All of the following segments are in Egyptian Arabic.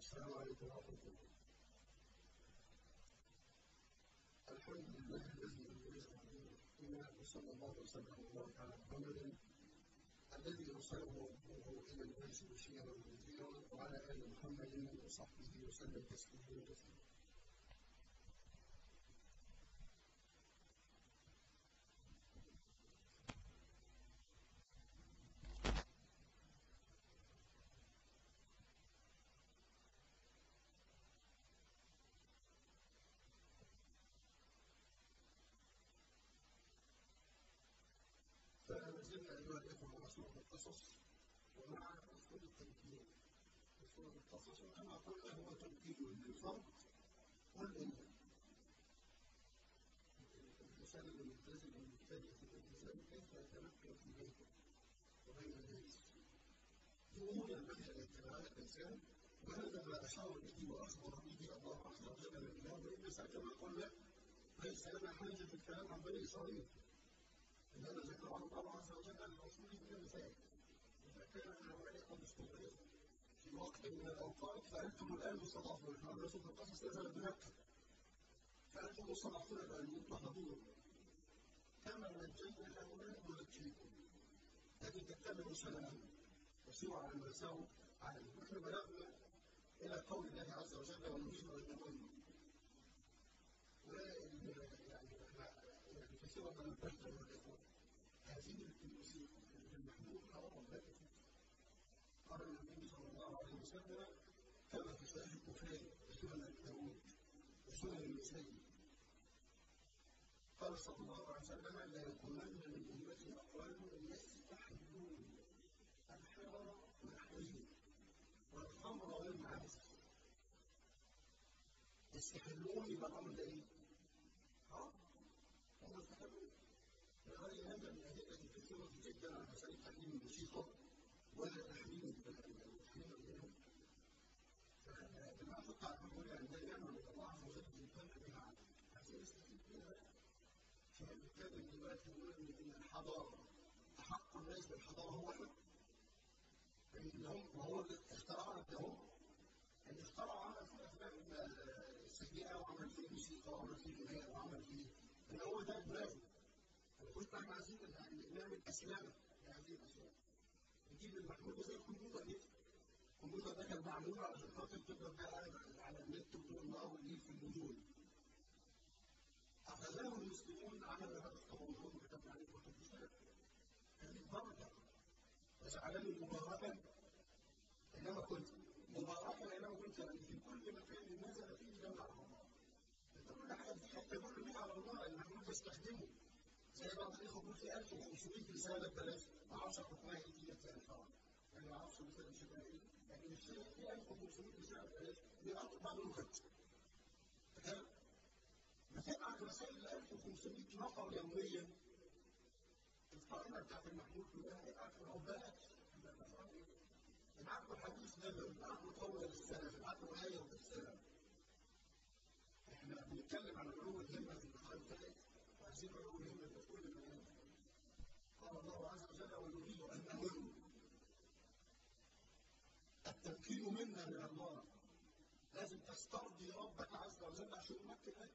السلام عليكم ورحمة الله. الحمد لله الذي يزعم وصلى الله وسلم وبارك على محمد الذي ارسله ربه الى الناس بشيرا ونذيرا وعلى ال محمد وصحبه وسلم تسليما كثيرا. فما زلنا ايها الاخوه مع سوره القصص ومع اصول التمكين. سوره القصص وكما قلنا هو تمكين للفرد والامه. الانسان الملتزم المبتدئ في الالتزام كيف يتمكن في بيته وبين الناس. ظهور المنهج اتباع الانسان وهذا ما اشار به واخبر به الله عز وجل من الله وان كما قلنا ليس لنا حاجه في الكلام عن بني اسرائيل. إنما ذكر الله عز وجل لرسوله من المثال إذا كان هؤلاء قد استغرقوا في وقت من الأوقات فأنتم الآن مستضعفون هذا سورة القصص نزل بمكة فأنتم مستضعفون الآن مضطهدون كما نجينا هؤلاء ننجيكم لكن تتبعوا سلام وسيروا على ما ساروا عليه نحن بلغنا إلى قول الله عز وجل ونريد أن نقول يعني كثيرا من البشر والإخوة هذه الموسيقى المحمود حرام الله قال النبي صلى الله عليه وسلم كما في صحيح البخاري وسنن ابي داود وسنن النسائي قال صلى الله عليه وسلم لا يكونن من امتي اقوام يستحلون الحرى والحرير والخمر والمعازف يستحلون يبقى الامر ده ايه؟ ها؟ هم يستحلون وهذه هذا من الأدلة الكثيرة جدا على مسألة تحريم الموسيقى ولا تحريم تحريم الغناء. فلما تقع الأمور عند نعمة من الله عز وجل يمتنع بها عنه. عشان نستفيد منها فبالتالي دلوقتي نقول إن الحضارة أحق الناس بالحضارة هو إحنا. لأنهم وهو اللي اخترعنا لهم اللي اخترع عمل في الأفلام السيئة وعمل فيه موسيقى وعمل فيه غناء وعمل فيه إن هو ده دماغه. قلت احنا عايزين نعمل اسلامه لهذه الاشياء. نجيب المحمول زي الكمبيوتر كده. الكمبيوتر ده كان معمول عشان خاطر تقدر بقى على النت وتقول الله وتجيب في النجوم. اخذناه المسلمون عملوا هذا التطور وكتبنا عليه كتب الاسلام. هذه بركه. وجعلني مباركا اينما كنت. مباركا اينما كنت يعني في كل مكان نزل فيه جمع الله. انت كل حاجه بتحط كل بيها على الله المحمول تستخدمه. زي بعض الاخوه بيقول في 1500 رساله ببلاش ما اعرفش حكمها ايه دي في الحرام يعني ما اعرفش مثلا شكلها ايه لكن الشيء في 1500 رساله ببلاش بيقطع بعض اللغات تمام بتبعت رسائل ل 1500 نفر يوميا القائمه بتاعت المحمول كلها ابعت له ببلاش ابعت له حديث نبوي ابعت له قول للسلف ابعت له ايه في السلف احنا بنتكلم عن علو الهمه في اللقاء الثالث عايزين علو الهمه في كل مكان قال الله عز وجل ونريد ان نمن التمكين منا من الله لازم تسترضي ربك عز وجل عشان يمكن لك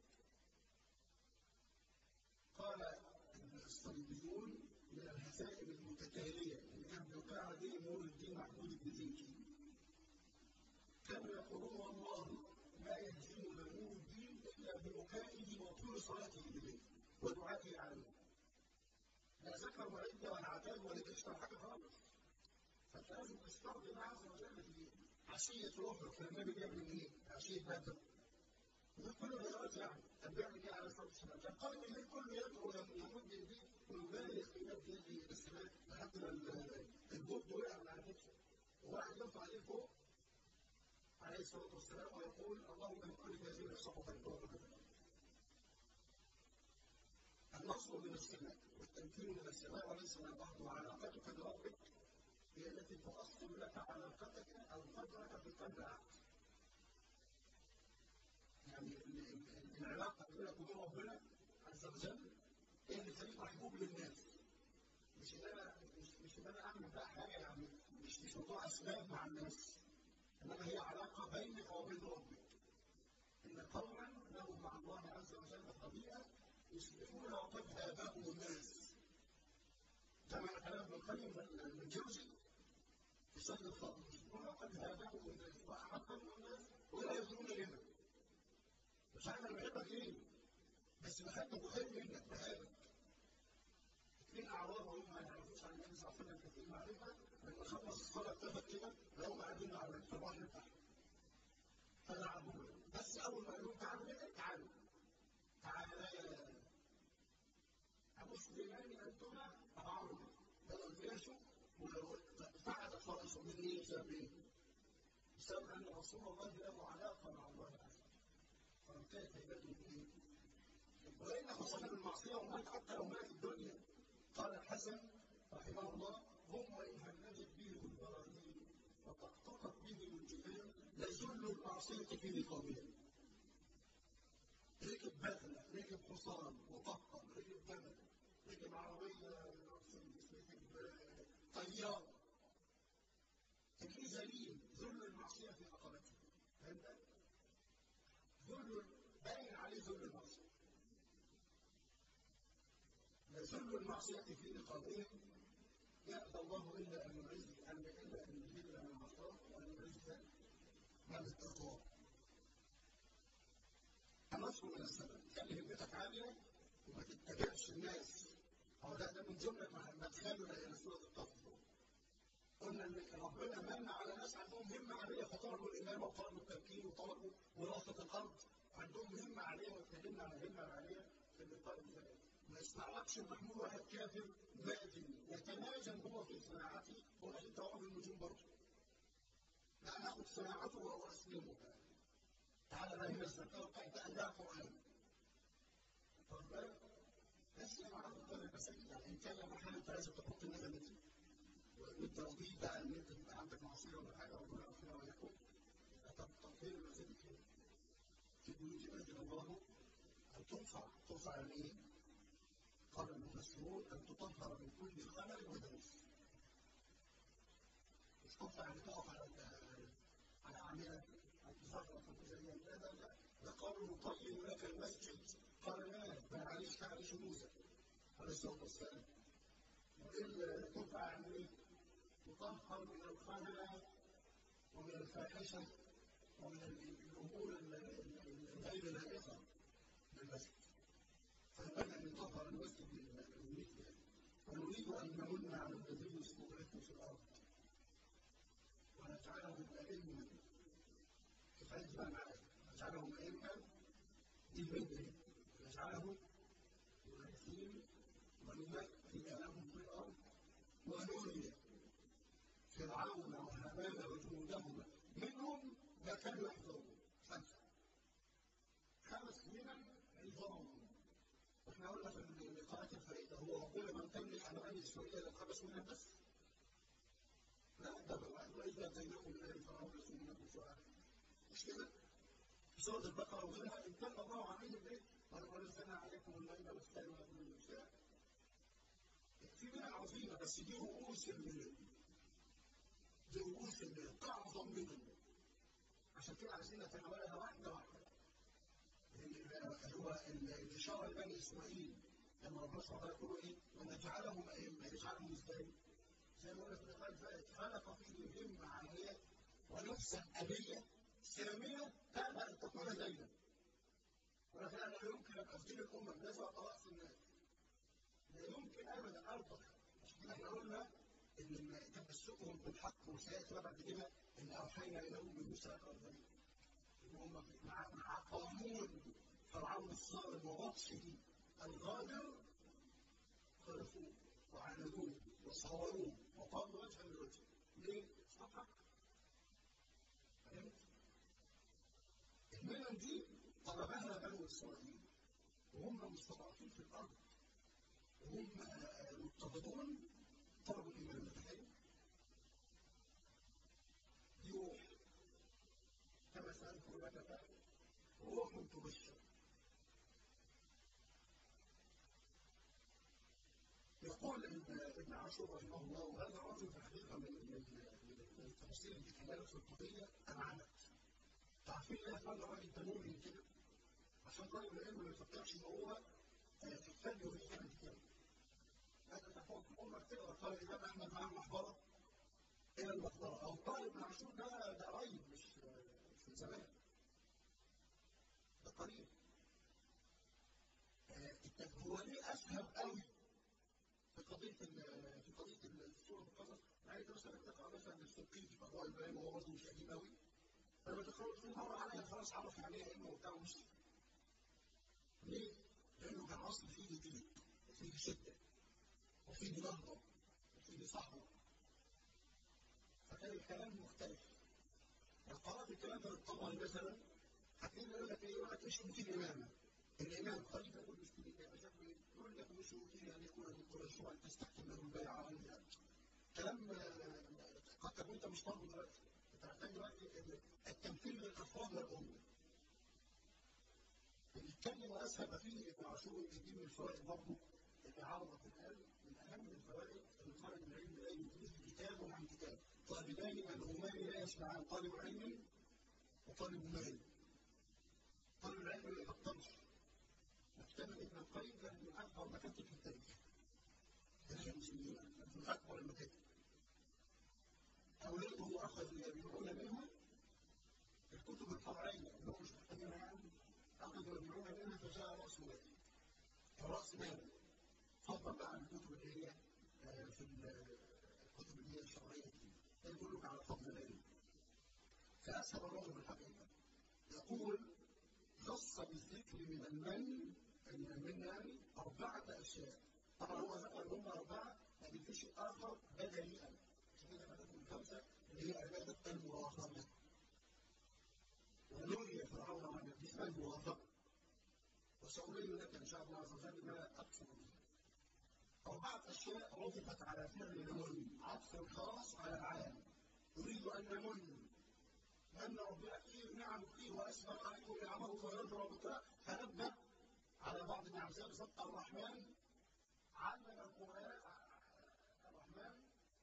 قال الصليبيون من الهزائم المتتاليه اللي كان بيوقعها دي نور الدين محمود بن زنكي كانوا يقولون والله لا يهزمنا نور الدين الا ببكائه وطول صلاته اليه ودعائه عليه لا ذكر وعده ولا عتاب ولا كشف ولا حاجه خالص فانت لازم تسترضي الله عز وجل في عشيه روحك فالنبي بيعمل ايه؟ عشيه بدر ده كله غيرات يعني كان بيعمل ايه على الصلاه والسلام؟ كان قائم الليل كله يدعو يمد يديه ويبالغ في مد يده بالسماء لحد ما البرد وقع من على كتفه وواحد يرفع عليه فوق عليه الصلاه والسلام ويقول اللهم من كل هذه الصحف الكون النصر من السماء والتمكين من السماء وليس من الارض وعلاقتك بربك هي التي تؤصل لك علاقتك او قدرك في قلب العبد. يعني العلاقه بينك وبين ربنا عز وجل هي اللي تخليك محبوب للناس. مش ان انا مش, مش ان انا اعمل بقى حاجه يعني مش مش موضوع اسباب مع الناس. انما هي علاقه بينك الطبيعة يصبحون وقد هابهم الناس كما كلام ابن القيم الجوزي في سد الفضل يصبحون وقد هابهم الناس وأحبهم الناس ولا يزورون هنا مش عارف انا بحبك ايه بس بحبك وخير منك بحبك اثنين اعراب وهم ما يعرفوش عن النبي صلى الله عليه وسلم كثير معرفه لما خلص الصلاه اتفق كده لو قاعدين على البحر تحت فلعبوا بس اول ما قالوا تعالوا كده تعالوا تعالى يا ابو سليمان انتما اعرض بدل الجيش فعل فرسه من ايه بسبب ايه؟ بسبب ان رسول الله له علاقه مع الله عز وجل فانتهت هيبته بايه؟ ولان صاحب المعصيه ومات حتى لو مات الدنيا قال الحسن رحمه الله هم وان هنجت بهم البراهين وطقطقت بهم الجبال لذل المعصيه في رقابهم ركب بغله ركب حصان وطقم ركب جمل ركب عربيه مرسيدس ركب طياره تجري ذليل ذل المعصيه في رقبته فهمت؟ ذل باين عليه ذل المعصيه ذل المعصيه في رقابهم يأبى الله إلا أن يعز أن إلا أن يذل من عصاه وأن يعز من اتقاه. النصر من السبب خلي همتك عالية وما تتبعش الناس هو ده ده من جملة مدخلنا إلى سورة التطبيق. قلنا إن ربنا من على ناس عندهم همة عالية فطلبوا الإمامة وطلبوا التمكين وطلبوا وراثة الأرض عندهم همة عالية واتكلمنا عن الهمة العالية في اللقاء اللي فات. ما يستعرضش محمول واحد كافر مادي يتماجن هو في صناعته هو انت واقف النجوم برضه. لا ناخد صناعته واسلمه تعالى بقى هنا الزكاه بتاعت عندها قران. طب بس انا عارف الطريقه بس يعني ان كان محل انت لازم تحط النغمه دي. وانت رضيت بقى ان انت تبقى عندك معصيه ولا حاجه ربنا يغفرها ولكم. طب تطهير المساجد فين؟ في بيوت اذن الله ان ترفع ترفع يعني ايه؟ قال المفسرون ان تطهر من كل خلل ودنس مش ترفع يعني تقف على على اعمده على تزرق وتزين لا لا لا ده قالوا نطيب لك المسجد قال لا بل عليك على شموزك عليه الصلاه والسلام والا ترفع يعني ايه؟ تطهر من الخلل ومن الفاحشه ومن الامور غير لائقه للمسجد فبدأ من ظهر المسجد بالمثل ونريد أن نمن على الذين استضعفوا في الأرض ونجعلهم أئمة كفاية بقى معاك نجعلهم أئمة بالبدء نجعلهم مؤثرين ونمكن لهم في الأرض ونري فرعون وهامان وجنودهما منهم ما كانوا يحذرون خمسة خمس منهم عظام احنا قلنا في اللقاءات الفريدة هو ربنا من تملك على بني اسرائيل الخمس منها بس لا ده واذا اتيناكم من ال فرعون يسومونكم سؤال مش كده؟ في سورة البقرة وغيرها إن كان الله عليهم إيه؟ ونزلنا عليكم الليل والسلام من النساء في منها عظيمة بس دي رؤوس الملل دي رؤوس الملل تعظم منهم عشان كده عايزين نتناولها واحدة واحدة هو الإشارة لبني إسرائيل لما ربنا سبحانه وتعالى يقول إيه؟ ونجعلهم أئمة يجعلهم إزاي؟ زي ما قلنا في اللقاء اللي فات خلق فيهم همة عالية ونفسا أبية سامية تابع أن تكون زينا ولكن أنا لا يمكن أن أفضل الأمة الناس رأس الناس لا يمكن أبدا أرضى عشان كده احنا قلنا إن تمسكهم بالحق وسيأتي بعد كده إن أوحينا إليهم بموسى الأرضين هم مع مع قانون فرعون الصارم وبطشه الغادر خلفوه وعاندوه وصوروه وقالوا وجها لوجه ليه؟ صحك فهمت؟ المنن دي طلبها بنو اسرائيل وهم مستضعفين في الارض وهم مضطهدون طلبوا الايمان تخيل يوح كما سألت لك روح تبشر يقول ابن عاشور رحمه الله وهذا رجل في الحقيقه من من التفاصيل اللي اتكلمت في القضيه امانه. تعرفين ليه قال الراجل ده مؤمن كده؟ عشان طالب العلم ما يفكرش ان هو في الفن وفي كلام كتير هذا تحول عمرك تقرا قال الامام احمد معاه المحبره الى المقبره او طالب ابن عاشور ده ده قريب مش مش من زمان ده قريب هو ليه اسهل قوي في قضيه في قضيه السوره القصص يعني مثلا تقرا مثلا السقيط في اقوال البيان وهو برضه مش قديم قوي فلما تقرا في مره عليها خلاص عرف يعني ايه علم وبتاع ومشي ليه؟ لانه كان اصل فيه جديد وفيه شده وفيه نهضه وفيه صحوه فكان الكلام مختلف لو قرات الكلام ده الطبري مثلا هتلاقيه يقول لك ايه يقول لك ايش في الامامه الامام خليفه يقول مش في الامامه شكله يقول لك مش يمكن ان يكون من قريش وان تستحكم له البيعه كلام قد تكون انت مش طالبه دلوقتي انت محتاج دلوقتي التمثيل للافراد والامه الكلمه اسهب فيه ابن عاشور دي من الفوائد برضه اللي عرضت الان من اهم الفوائد اللي طالب العلم لا يجوز كتاب عن كتاب طالبان ملهومان لا يسمعان طالب علم وطالب مال طالب العلم ما يبطلش مكتبة ابن القيم كانت من أكبر مكاتب في التاريخ تاريخ المسلمين من أكبر المكاتب أولاده أخذوا يبيعون منها الكتب الفرعية اللي هم مش محتاجينها يعني أخذوا يبيعون منها فجاء رأس مال فرأس مال فضل بقى عن الكتب اللي هي في الكتب اللي هي الشرعية دي يدلك على فضل العلم فأسهل الرجل الحقيقة يقول خص بالذكر من المن من المن يعني أربعة أشياء طبعا هو ذكر ان هم أربعة لكن في شيء آخر بدنيا عشان كده بدأت من خمسة اللي هي عبادة المراقبة ونري فرعون عن اسمها المراقبة وسأبين لك إن شاء الله عز وجل ما أقصد به أربعة أشياء عطفت على فعل نمن عطف خاص على العام يريد أن نمن لأن ربنا كثير نعم كثير وأسبق عليكم نعمه فيضرب بكرة فنبه على بعض النعم زي بالظبط الرحمن علم القرآن الرحمن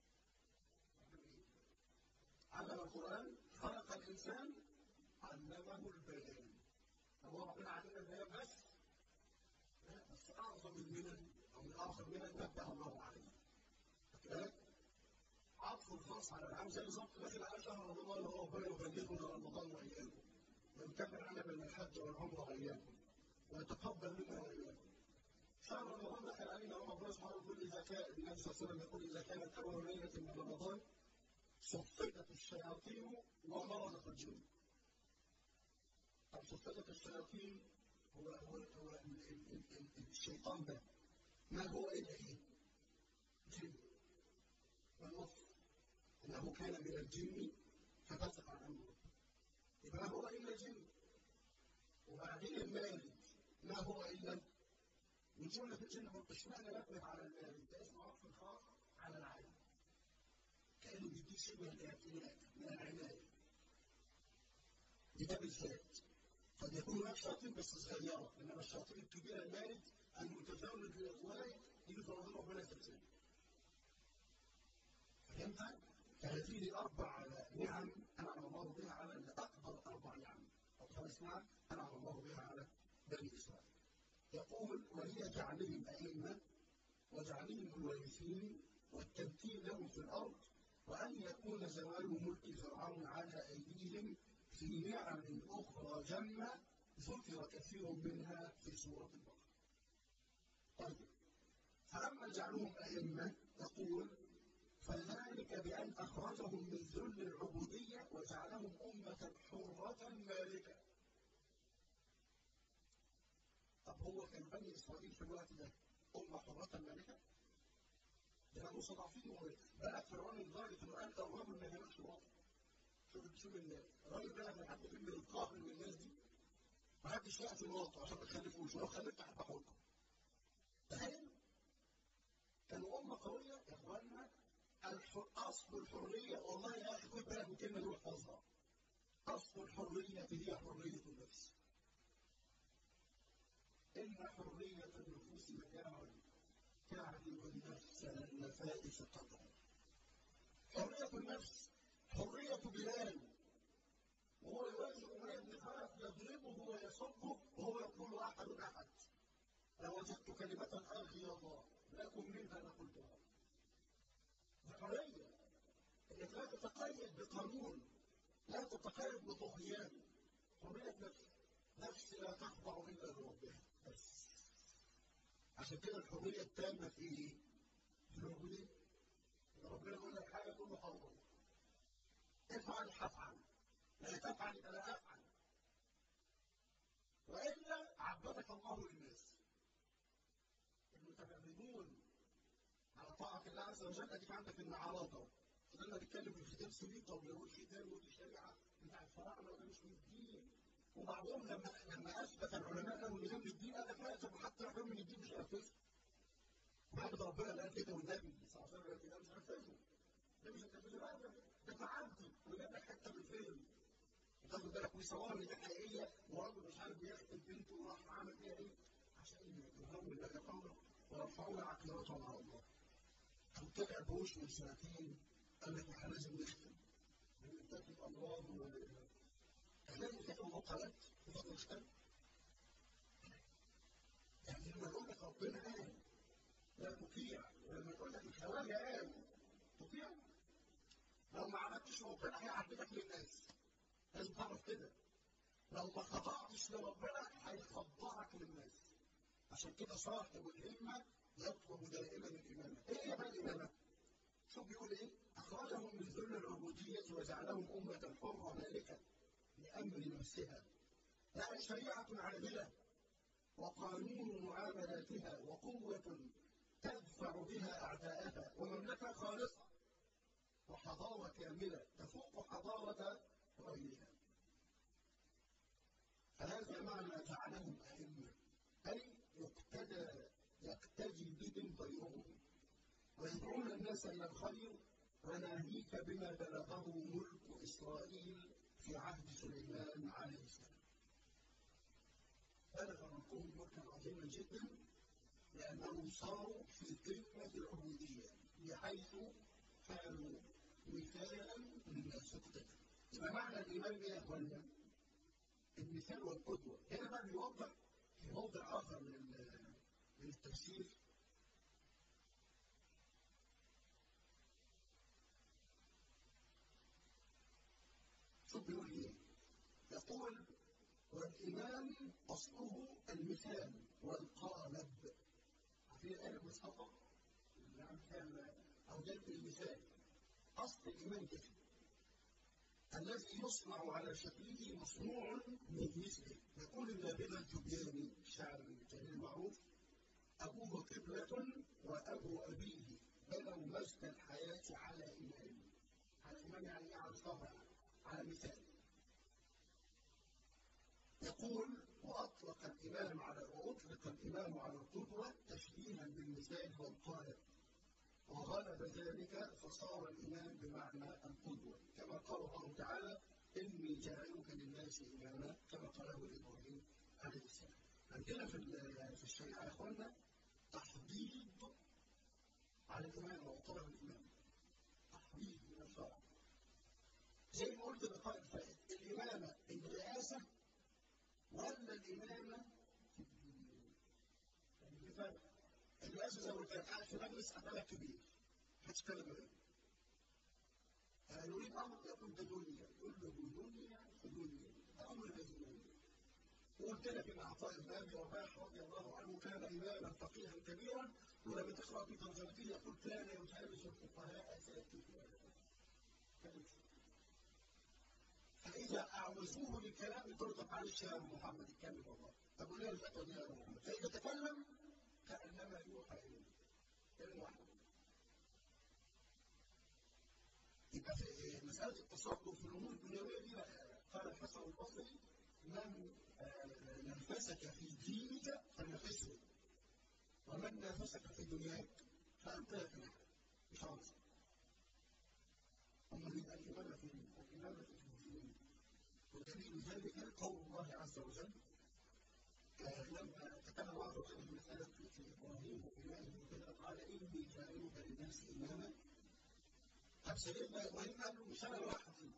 علم القرآن خلق الإنسان علمه البيان هو ربنا علمنا البيان بس لا بس أعظم المنن أو من أعظم المنن نبه الله عليه بالك عطف الخاص على العام زي بالظبط داخل على شهر رمضان اللي هو ربنا يبلغنا رمضان واياكم ويكمل عنا بين الحج والعمره واياكم ويتقبل منا واياكم شهر رمضان دخل علينا ربنا سبحانه يقول اذا كان النبي صلى الله عليه وسلم يقول اذا كانت اول ليله من رمضان صفدت الشياطين ومرضت الجن طب صفدت الشياطين هو هو هو الشيطان ده ما هو الا ايه؟ جن والنص انه كان من الجن ففسق عن امره يبقى هو الا جن وبعدين المال ما هو الا من جمله الجن ما اشمعنى نبه على المال ده اسمه عطف خاص على العالم كانه بيديك شيء من الاعتناء من العنايه بده بالذات قد يكون هناك شياطين بس صغيره انما الشياطين الكبيره المارد المتزود للاغواء يجي فرض ربنا تبتلي فهمت؟ فهذه أربع نعم أنعم الله بها على أكبر أربع نعم أو خمس نعم أنعم الله بها على بني إسرائيل. يقول وهي جعلهم أئمة وجعلهم الوارثين والتمكين لهم في الأرض وأن يكون زوال ملك فرعون على أيديهم في نعم أخرى جمة ذكر كثير منها في سورة البقرة. طيب فلما جعلهم أئمة يقول فذلك بأن أخرجهم من ذل العبودية وجعلهم أمة حرة مالكة. طب هو كان بني إسرائيل في الوقت ده أمة حرة مالكة؟ ده كانوا مستضعفين بلغ فرعون لدرجة إنه قال الرجل ما يجمعش الوطن. شوف شوف الراجل بلغ لحد فين من القهر من الناس دي. ما حدش يقف الوطن عشان ما تخلفوش ولو خلفت هتاخدكم. تخيل كانوا أمة قوية يا إخواننا أصل الحرية والله يا أخي خد بالك من الكلمة دي واحفظها أصل الحرية هي حرية النفس إن حرية النفوس مجال تعدل النفس النفائس قدرا حرية النفس حرية بلال وهو يواجه أمير بن خلف يضربه ويصبه وهو يقول لوجدت كلمة أرغي الله لكم منها لقلتها. الحرية انك لا تتقيد بقانون لا تتقيد بطغيان حرية نفس نفس لا تخضع الا لربها بس عشان كده الحرية التامة في ايه؟ في العبودية ربنا يقول لك حاجة تقول له حاضر افعل هفعل لا تفعل يبقى لا افعل والا عبدك الله للناس المتمردون على طاعة الله عز وجل اديك عندك المعارضة فضلنا نتكلم في ختام سليطة ولو الختام والشريعة بتاع الفراعنة وده مش من الدين وبعضهم لما لما اثبت العلماء له ان ده من الدين قال لك لا طب حتى لو من الدين مش هينفذه بعد ربنا اللي قال كده والنبي صلى الله عليه وسلم ده مش هينفذه ده مش هينفذه لا ده ده تعدي وجاب لك حته من الفيلم وتاخد بالك ويصور ان دي حقيقيه وراجل مش عارف بيقتل بنته وراح عامل فيها ايه عشان يهون لك قوله ورفعوا عقيرتهم على الله كان طلع بوش من سنتين قال لك احنا لازم نختم لان بتاكل امراض و لازم تاكل مقالات وتاكل ختم يعني لما يقول لك ربنا قال لا تطيع ولما يقول لك الخواجه قال تطيع لو ما عملتش ربنا هيعبدك للناس لازم تعرف كده لو ما خضعتش لربنا هيخضعك للناس عشان كده صاحب الهمه يطلب دائما الامامه ايه هي بقى الامامه؟ شوف بيقول ايه؟ اخرجهم من ذل العبوديه وجعلهم امه حره مالكه لامر نفسها لا شريعه عادله وقانون معاملاتها وقوه تدفع بها اعداءها ومملكه خالصه وحضاره كامله تفوق حضاره غيرها فهذا معنى جعلهم ائمه اي يقتدى يقتدي بهم غيرهم ويدعون الناس الى الخير وناهيك بما بلغه ملك اسرائيل في عهد سليمان عليه السلام. بلغ ملكهم ملكا عظيما جدا لانهم صاروا في قمه العبوديه بحيث كانوا مثالا للناس يقتدى. يبقى معنى الايمان ايه يا اخوانا؟ المثال والقدوه. هنا بقى بيوضح في موضع اخر من من التفسير شوف بيقول ايه؟ يقول والإمام أصله المثال والقالب عارفين الآية المصحفة؟ المثال أو جلب المثال أصل الإمام كده الذي يصنع على شكله مصنوع من مثله يقول النابغة الجبياني الشاعر الجليل المعروف أبوه قبلة وأبو أبيه بنوا مجد الحياة على إمام على إمام يعني على الطبع على مثال يقول وأطلق الإمام على وأطلق الإمام على القدوة تشبيها بالمثال والقالب وغلب ذلك فصار الإمام بمعنى القدوة كما قال الله تعالى إني جاعلك للناس إماما كما قاله لإبراهيم عليه السلام عندنا في في الشريعة يا إخوانا تحضيض على الإمامة وطلب الإمامة تحضيض من الشرع زي ما قلت اللقاء الفائت الإمامة الرئاسة ولا الإمامة الفرق الرئاسة زي ما قلت لك قاعد في مجلس أمامك كبير محدش يتكلم غيره يريد أمر يقول ده دنيا يقول له دنيا في دنيا أمر ده دنيا وقلت لك ان عطاء بن رباح رضي الله عنه كان اماما فقيها كبيرا ولما تقرا في ترجمته يقول كان يجالس الفقهاء اساتذه فاذا اعوزوه للكلام تقول طب معلش يا ابو محمد اتكلم والله طب قول لي الفتوى دي يا ابو محمد فاذا تكلم كانما يوحى اليه كلام واحد يبقى في مساله التصرف في الامور الدنيويه دي قال الحسن البصري من نافسك في دينك فنافسه ومن نافسك في دنياك فانت يفلح مش عاوز اما يبقى الامامه في الامامه في الدين ودليل ذلك قول الله عز وجل لما تكلم الله عز وجل في مساله في ابراهيم وإيمانه وكذا قال اني جاعلك للناس اماما طب سيدنا ابراهيم قال له مش انا لوحدي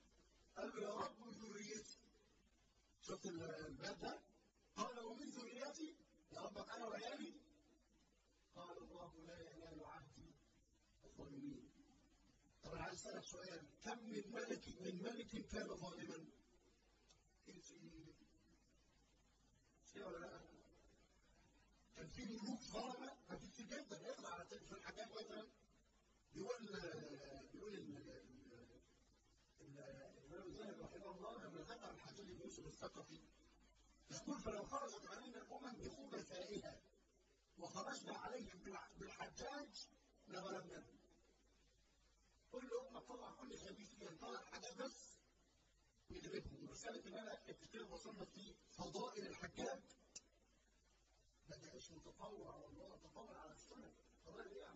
قال له يا رب ذريتي شفت الباب ده؟ قال ومن ذريتي وبناتي يا رب انا وعيالي قال الله لا ينال عهدي الظالمين طب انا عايز اسالك سؤال كم من ملك من ملك كان ظالما؟ في ولا لا؟ كان في ملوك ظلمه كان في كتير جدا يطلع على في الحاجات مثلا يقول يقول الإمام الذهبي رحمه الله لما ذكر الحجاج بن يوسف الثقفي يقول فلو خرجت علينا الأمم بخبثائها وخرجنا عليهم بالحجاج لغلبنا كل أمة طلع كل خبيث فيها طلع حاجة بس يدركهم رسالة إن أنا الكتاب وصلنا في فضائل الحجاج ما تبقاش متطوع والله تطور على السنة فضائل إيه يا عم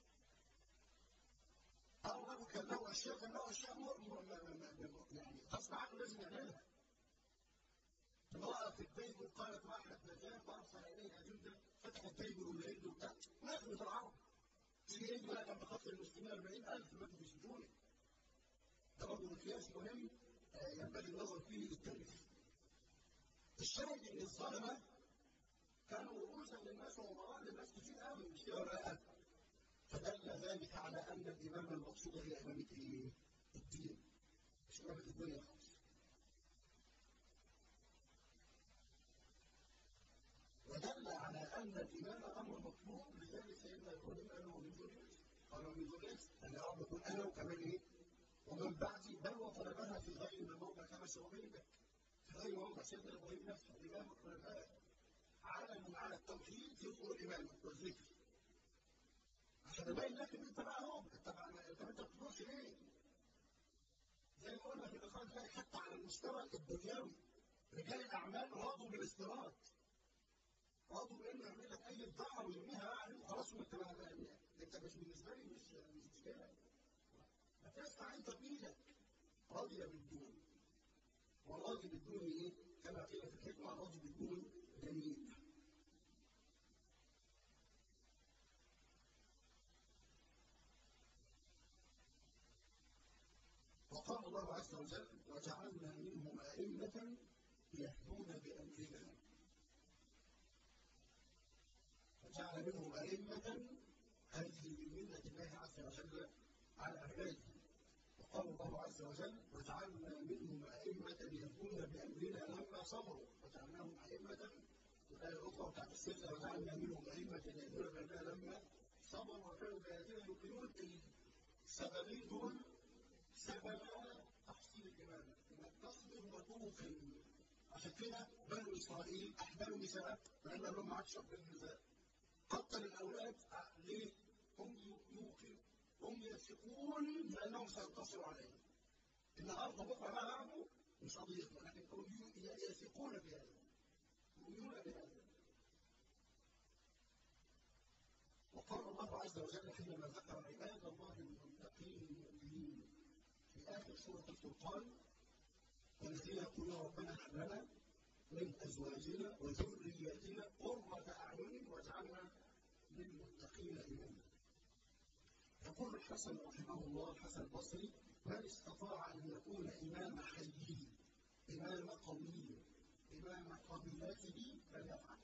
أو رجل كان له أشياء كان له أشياء يعني غصب عنه لازم يعملها امرأة في البيت وقالت واحد نجاة فأرسل إليها جندا فتح البيت والهند وبتاع مات من العرب تيجي هند بقى كان بقتل المسلمين 40000 ماتوا في سجونه ده برضه مقياس مهم ينبغي النظر فيه للتاريخ الشاهد ان الظلمه كانوا رؤوسا للناس وامراء للناس كتير قوي مش كده ولا فدل ذلك على ان الامامه المقصوده هي امامه ايه؟ الدين مش امامه الدنيا خالص ودل على ان الامامه امر مطلوب لذلك سيدنا ابراهيم قال له من ذريتي قال من ذريتي انا يا رب اكون انا وكمان ايه؟ ومن بعدي بل وطلبها في غير من موضع كما سأبينك في غير موضع سيدنا ابراهيم نفسه الامام طلبها علم على التوحيد يذكر الامامه والذكر عشان ابين لك ان انت بقى هو انت انت ما بتطلبش ليه؟ زي ما قلنا في اللقاء الثاني حتى على المستوى الدنيوي رجال الاعمال راضوا بالاستيراد راضوا بانه يعمل لك اي بضاعه ويرميها بقى وخلاص انت انت مش بالنسبه لي مش مش مشكله فتسمع انت بايدك راضي بالدون والراضي بالدون ايه؟ كما قيل في الحكمه الراضي بالدون جميل وقال الله عز وجل وجعلنا منهم أئمة يهدون بأمرنا وجعل منهم أئمة هذه من ملة الله عز وجل على عباده وقال الله عز وجل وجعلنا منهم أئمة يهدون بأمرنا لما صبروا وجعلناهم أئمة الآية الأخرى بتاعت السلة وجعلنا منهم أئمة يهدون بأمرنا لما صبروا وكانوا بآياتنا يوقنون السببين دول سبب تحصيل الإمامة إنك تصبر وتوقن عشان كده بنو إسرائيل أحبلوا نساء لأن لهم ما عادش رب النساء قتل الأولاد ليه؟ هم يوقنوا هم يثقون بأنهم سينتصروا عليهم النهارده بكره بقى يعرفوا مش قضيتنا لكن هم يثقون بهذا يؤمنون بهذا وقال الله عز وجل حينما ذكر عباد الله المتقين المؤمنين في آخر سورة الفرقان والذين يقولون ربنا هب لنا من أزواجنا وذرياتنا قرة أعين واجعلنا للمتقين إماما. يقول الحسن رحمه الله الحسن البصري من استطاع أن يكون إمام حيه إمام قومه إمام قبيلته فليفعل.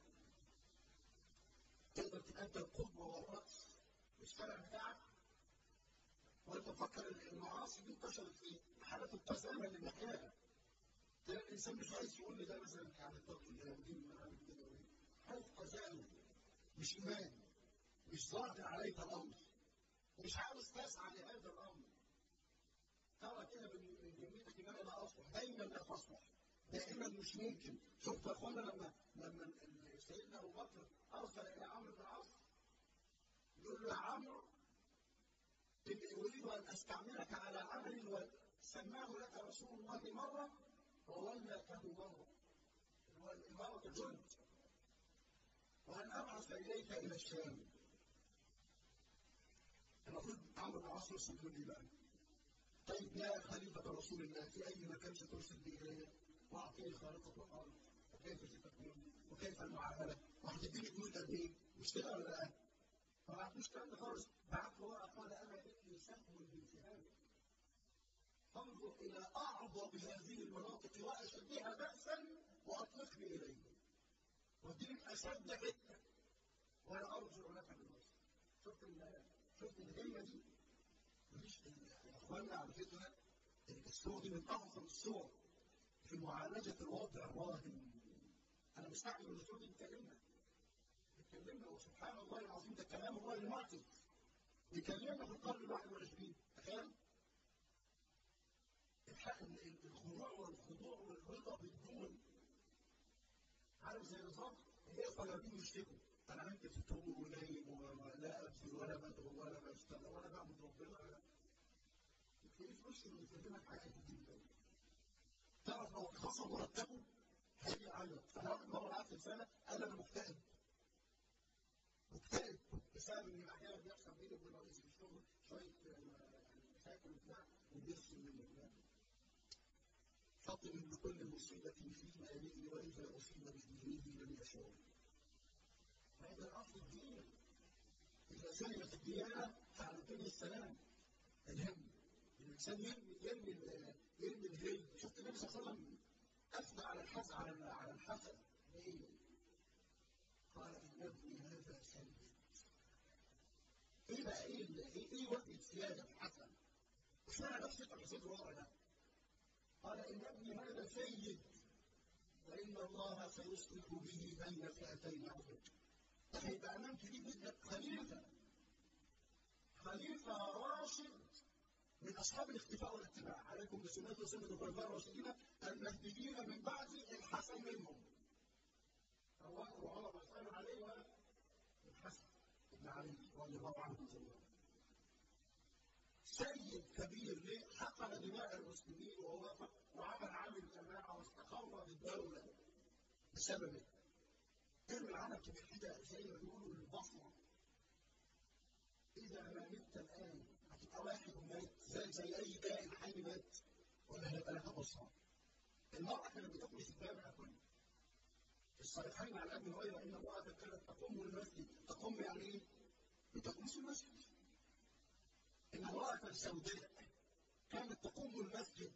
تقدر تبقى أنت القدوة والرأس الشارع بتاعك وانت تفكر المعاصي دي انتشرت في حالة التزامن اللي بنحياها. تلاقي الانسان مش عايز يقول لي ده مثلا يعني الطاقه اليهوديين عامل كده حالة تزامن مش ايمان مش ظاهر عليك الامر مش عاوز تسعى لهذا الامر ترى كده من جميلك ان انا لا اصلح دايما لا تصلح دائما مش ممكن شفت يا اخوانا لما لما سيدنا ابو بكر ارسل الى عمرو بن العاص يقول له يا عمرو إني أريد أن أستعملك على عمل سماه لك رسول الله مرة وولته مرة إمارة الجند وأن أبعث إليك إلى الشام المفروض عمرو بن العاص يرسل لي بقى طيب يا خليفة رسول الله في أي مكان سترسل بي إلي وأعطيني خارطة الأرض وكيف ستكون وكيف المعاملة وهتديني جنود قد إيه مش كده ولا لا؟ ما بعتوش الكلام ده خالص بعت له قال انا ابني سهم بالسهام انظر الى اعظم هذه المناطق واشدها باسا واطلقني اليه ودي اشد حته وانا ارجو لك بالنصر شفت شفت الهمه دي مفيش يا اخوانا على فكره الصور دي من اعظم الصور في معالجه الوضع الراهن انا مستعجب ان الصور دي بتكلمنا بتكلمنا وسبحان الله العظيم ده كلام الله المعجز بيكلمنا في القرن ال 21 تخيل الخضوع والخضوع والرضا بالدون عارف زي بالظبط هي طالبين يشتكوا انا عندي فطور ونايم ولا ابذل ولا بدعو ولا بشتغل ولا بعبد ربنا ولا تلاقيه في وشه بيكلمك حاجات كتير تعرف لو اتخصم مرتبه هيجي يعيط انا واحد مره قعدت سنه قال انا مكتئب مكتئب بسبب ان احيانا بيحصل بيني وبين رئيسي في الشغل شويه مشاكل وبتاع وبيرسم مني فاطم من كل مصيبة في ماله وإذا أصيب بدينه لم يشعر. هذا الأصل الدين. إذا سلمت الديانة فعلى كل السلام. الهم. الإنسان يرمي يرمي يرمي الهي. شفت النبي صلى الله عليه وسلم أثنى على الحسن على على الحسن. ليه؟ قال إن ابني هذا سيد. إيه بقى إيه إيه إيه وجه سيادة الحسن؟ مش معنى نفس الحسين الوضع ده. قال إن ابني هذا سيد وإن الله سيصلح به بين فئتين عظيم هيبقى أمام كبير جدا خليفة خليفة راشد من أصحاب الاختفاء والاتباع عليكم بسنة وسنة الخلفاء الراشدين المهديين من بعد الحسن منهم أبو بكر وعمر والسلام عليه والحسن بن علي رضي الله عنه سيد كبير ليه؟ حقن دماء المسلمين ووقف وعمل عامل جماعه واستقر بالدوله بسببه. ارمي العالم كبير كده زي ما بيقولوا البصره. اذا ما مت الان هتبقى واحد ومات زي زي اي كائن حي مات ولا هيبقى لها بصره. المراه كانت بتاكل في الجامع كله. في الصحيحين عن ابي هريره ان امراه كانت تقوم المسجد، تقوم يعني ايه؟ بتقوم في المسجد. إن امرأة سوداء كانت تقوم المسجد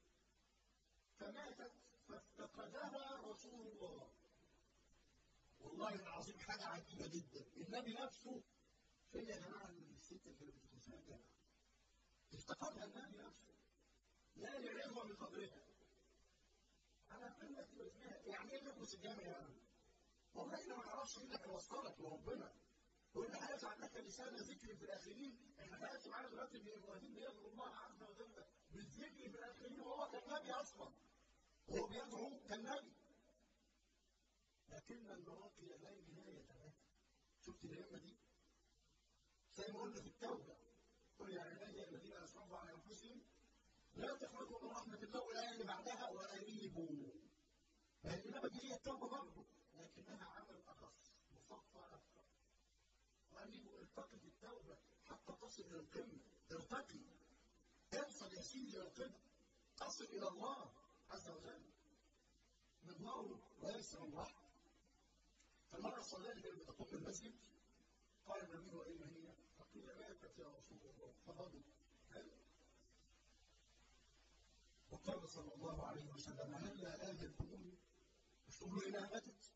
فماتت فافتقدها رسول الله والله العظيم حاجة عجيبة جدا النبي نفسه فين يا جماعة الست اللي بتدخل الجامعة افتقدها النبي نفسه لا لعظمة من قدرها أنا كلمة يعني إيه تدرس الجامعة يا يعني؟ والله إحنا ما نعرفش إيه اللي وصلك لربنا وإن حياة عندك لسان ذكر في الآخرين إحنا حياتي معانا دلوقتي إن إبراهيم بيدعو الله عز وجل بالذكر في الآخرين وهو كان نبي أصلا هو بيدعو كالنبي لكن المراقي لا نهاية لها شفت الأئمة دي؟ زي ما قلنا في التوبة قل يا عبادي الذين أسرفوا على أنفسهم لا تخرجوا من رحمة الله والآية اللي بعدها وأنيبوا فالإنابة دي هي التوبة برضه لكنها عمل أخص مصفى أكثر وأنيبوا ارتقي في التوبة حتى تصل إلى القمة ارتقي اوصل يا سيدي إلى القمة تصل إلى الله عز وجل من نور ويسر الرحمة فالمرأة الصلاة اللي كانت بتقوم المسجد قال النبي وإن هي فقيل ماتت يا رسول الله فغضب وقال صلى الله عليه وسلم هلا آذنتموني مش تقولوا إنها ماتت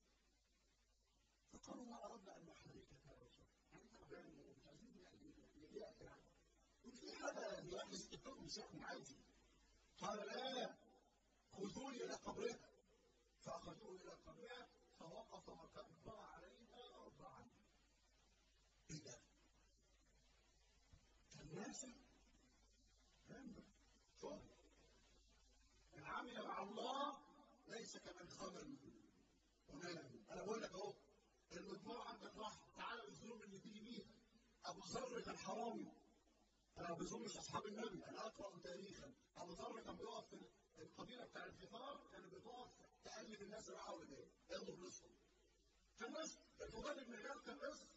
فقالوا ما أردنا أن نحركك يا رسول يعني تعبان ومش عايزين يعني يبيعك يعني وفي حاجة يعني استقام مساكم عادي قال لا خذوني إلى قبرها فأخذوه إلى قبرها فوقف وكبر عليها أربعا إيه ده؟ كان ناسي فاهم شوف العامل مع الله ليس كمن خمل ونام انا بقول لك اهو المجموعه عندك راح تعالى بالذنوب اللي تيجي بيها ابو ذر كان حرامي انا ما بظنش اصحاب النبي انا اقرا تاريخا ابو ذر كان بيقف في القبيله بتاع الفطار كانت بتقف تقلب الناس اللي حوالين ايه ياخدوا فلوسهم كان ناس الفضيل بن عياض كان ناس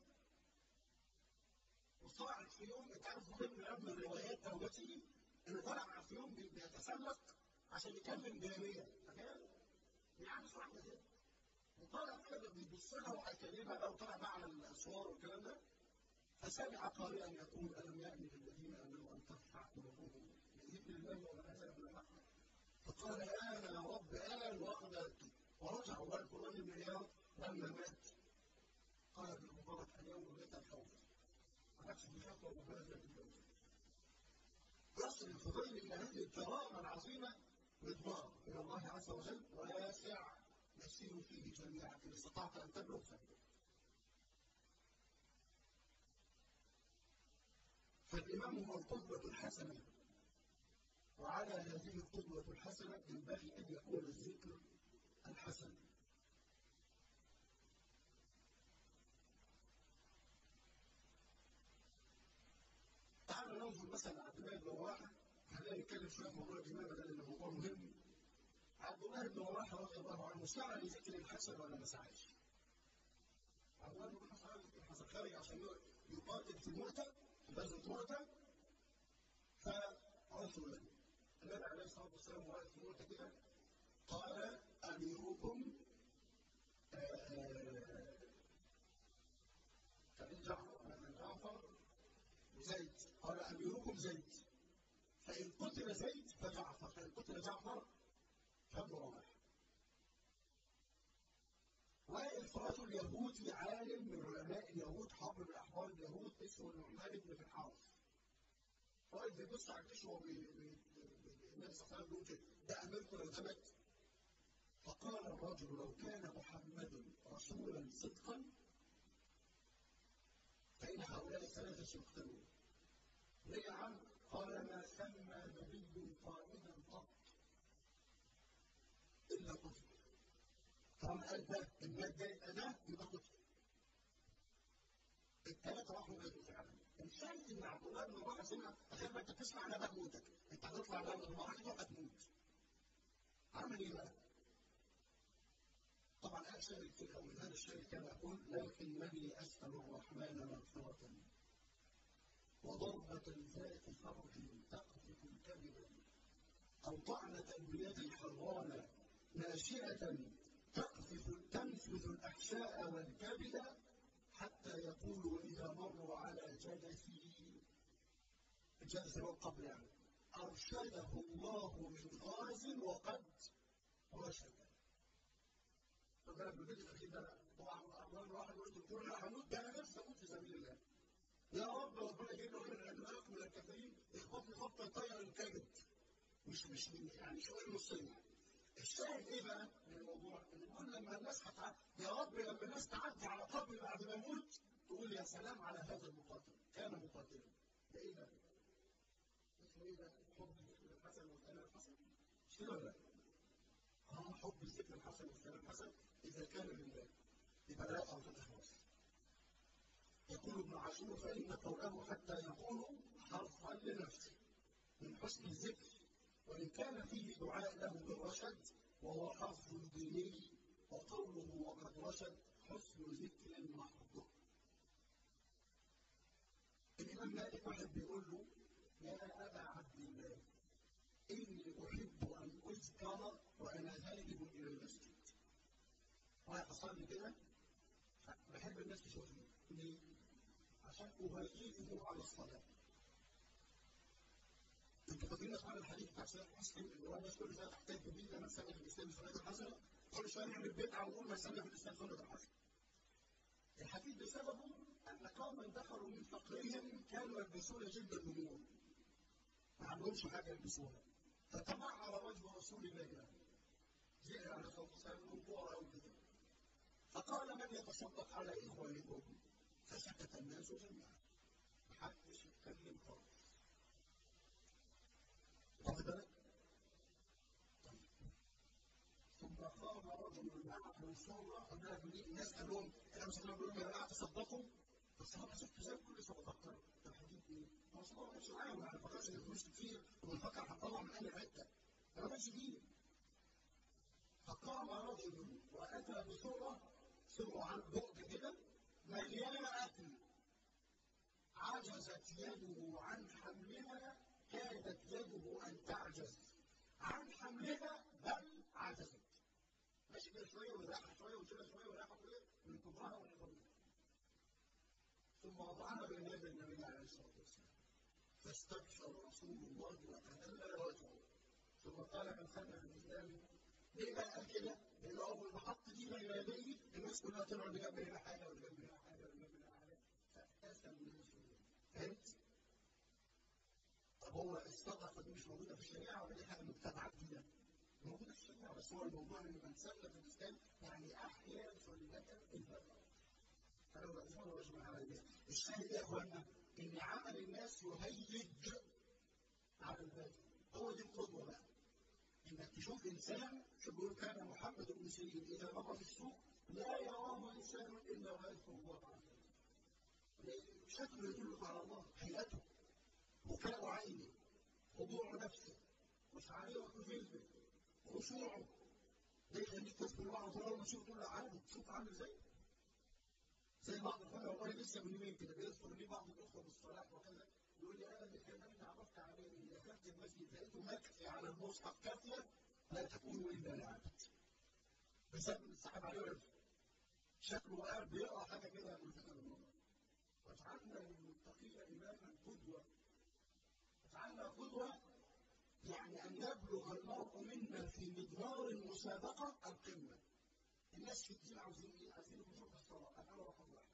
وصاعد في يوم انت عارف فضيل بن عياض من الروايات توبته انه طلع في يوم بيتسلق عشان يكلم جاريه تخيل يعني صاحبه كده وطلع كده بيبص لها وهيكلمها بقى وطلع بقى على الاسوار والكلام ده فسمع قارئا يقول الم يأن للذين امنوا ان ترفع قلوبهم بذكر الله وما نزل من الحق فقال آن يا رب آن وأخذ ورجع وقال القرآن بن عياض فلما مات قال ابن مبارك اليوم مات الحوض ما عادش في خطوه مبارزه اليوم يصل الفضيل الى هذه الكرامه العظيمه رضوان الى الله عز وجل واسع يسير فيه جميعا ان استطعت ان تبلغ فبلغ فالإمام هو القدوة الحسنة وعلى هذه القدوة الحسنة ينبغي أن يكون الذكر الحسن تعالوا ننظر مثلا عبد الله بن رواحة خلينا نتكلم شوية في موضوع الإمامة ده لأنه موضوع مهم عبد الله بن رواحة رضي الله عنه سعى لذكر الحسن ولا ما سعاش؟ عبد الله بن رواحة سعى لذكر الحسن خارج عشان يقاتل في المعتة في غزوة معتة فرجلا النبي عليه الصلاة والسلام واقف في المعتة كده قال أميركم كان جعفر من جعفر زيد قال أميركم زيد فإن قتل زيد فجعفر فإن قتل جعفر فابن رواحة وإفراط اليهود عالم من علماء اليهود حبر من أحبار اليهود اسمه النعمان بن الحارث واقف بيبص على الجيش وهو النبي صلى الله عليه وسلم بيقول ده أميركم لو ثبت فقال الرجل لو كان محمد رسولا صدقا فإن هؤلاء الثلاثة يقتلون ليه يا عم؟ قال ما سمى نبي قائدا قط إلا قتل طالما قال ده المال ده يبقى ده يبقى قتل الثلاثة راحوا ماتوا فعلا الشاهد ان عبد الله بن رواحه سمع تخيل ما انت تسمع انا بموتك انت هتطلع بقى من المراحل هتموت عمل ايه بقى؟ طبعا قال شاهد في الاول هذا الشاهد كما يقول لكنني اسال الرحمن مغفره وضربة ذات فرج تقذف الكذب أو طعنة بيد حرانة ناشئة تقذف تنفذ الأحشاء والكبد حتى يقول إذا مروا على جدثي الجدث هو القبر يعني أرشده الله من غاز وقد رشد فبالك بالبيت الأخير ده طبعا أول واحد يقول دكتور أنا هموت ده أنا نفسي أموت في سبيل الله يا رب ربنا يجيب له من الأدماغ من الكافرين يخبطني خبطة يطير الكبد مش مش يعني شوية نصين الشاهد ايه بقى من الموضوع؟ ان كل لما الناس هتعدي يا رب لما الناس تعدي على قبر بعد ما يموت تقول يا سلام على هذا المقاتل كان مقاتلا ده ايه ده؟ اسمه ايه ده؟ حب الذكر الحسن والكلام الحسن مش كده ولا لا؟ اه حب الذكر الحسن والكلام الحسن اذا كان لله يبقى لا يقع في الاخلاص يقول ابن عاشور فان قوله حتى يكون حرفا لنفسه من حسن الذكر وإن كان فيه دعاء له بالرشد وهو حرف ديني وقوله وقد رشد حسن ذكر محض الإمام مالك واحد بيقول له يا أبا عبد الله إني أحب أن أذكر وأنا ذاهب إلى المسجد رايح أصلي كده بحب الناس تشوفني ليه؟ عشان أهيئه على الصلاة انتوا فاكرين اسمع الحديث بتاع صحيح مسلم اللي هو الناس كل شويه تحتاج بيه من سنه في الاسلام سنه الحسنه كل شويه نعمل بدعه ونقول ما سنه في الاسلام سنه الحسنه. الحديث بسببه ان قوما دخلوا من فقرهم كانوا يلبسون جلد النمور. ما عندهمش حاجه يلبسوها. فتمعر وجه رسول الله يعني. جاء على صوت سلم كوره او كده. فقال من يتصدق على اخوانكم؟ فسكت الناس جميعا. محدش يتكلم خالص. واخد بالك؟ طيب ثم قام رجل معه صورة قد بالك من الناس قال لهم انا مش هقول لهم يا جماعه تصدقوا بس انا شفت زي كل شيء بفكر الحديث ايه؟ هو صور ما كانش معايا ما فكرش ان الفلوس كتير وبنفكر هنطلع من اي حته ده ما كانش فيه فقام رجل واتى بصوره صورة عن بؤد كده مليانه اكل عجزت يده عن حملها كادت يده أن تعجز عن حملها بل عجزت ماشي كده شوية وراحة شوية وشوية شوية وراحة شوية من كبرها ولقبلها ثم وضعها بين يدي النبي عليه الصلاة والسلام فاستبشر رسول الله وتهلل وجهه ثم قال من سن في الإسلام ليه بقى قال كده؟ لأن أول ما حط دي بين يديه الناس كلها طلعوا اللي جنب هنا حاجة واللي جنب هنا حاجة واللي جنب هنا حاجة فابتسم الناس فهمت؟ طب هو الصدقة دي مش موجودة في الشريعة ولا دي حاجة مبتدعة جديدة؟ موجودة في الشريعة بس هو الموضوع إن من سلف الإسلام يعني أحيا سنة الفترة فلو الإنسان مش على الناس الشاهد يا إخوانا إن عمل الناس يهيج على الباقي هو دي القدوة بقى انك تشوف انسان شوف بيقول كان محمد بن سيرين اذا مر في السوق لا يراه انسان الا ويذكر الله تعالى شكله يدل على الله هيئته بكاء عينه خضوع نفسه وفعالية جلده خشوعه ده يخليك تذكر بعض الله لما تشوف تقول له عادي شوف عامل ازاي زي بعض اخواننا والله لسه من يومين كده بيذكر لي بعض الاخوه بالصلاه وكذا يقول لي انا اللي كان انا عرفت عليه ان دخلت المسجد لقيته مكفي على المصحف كافيه لا تكون الا لعبد بسبب السحب عليه ورد شكله قاعد بيقرا حاجه كده ملفتة للنظر واجعلنا للمتقين اماما قدوه اجعلنا قدوه يعني ان يبلغ المرء منا في مدمار المسابقه القمه الناس في الدين عاوزين ايه؟ عايزين يخشوا في الصلاه انا رقم واحد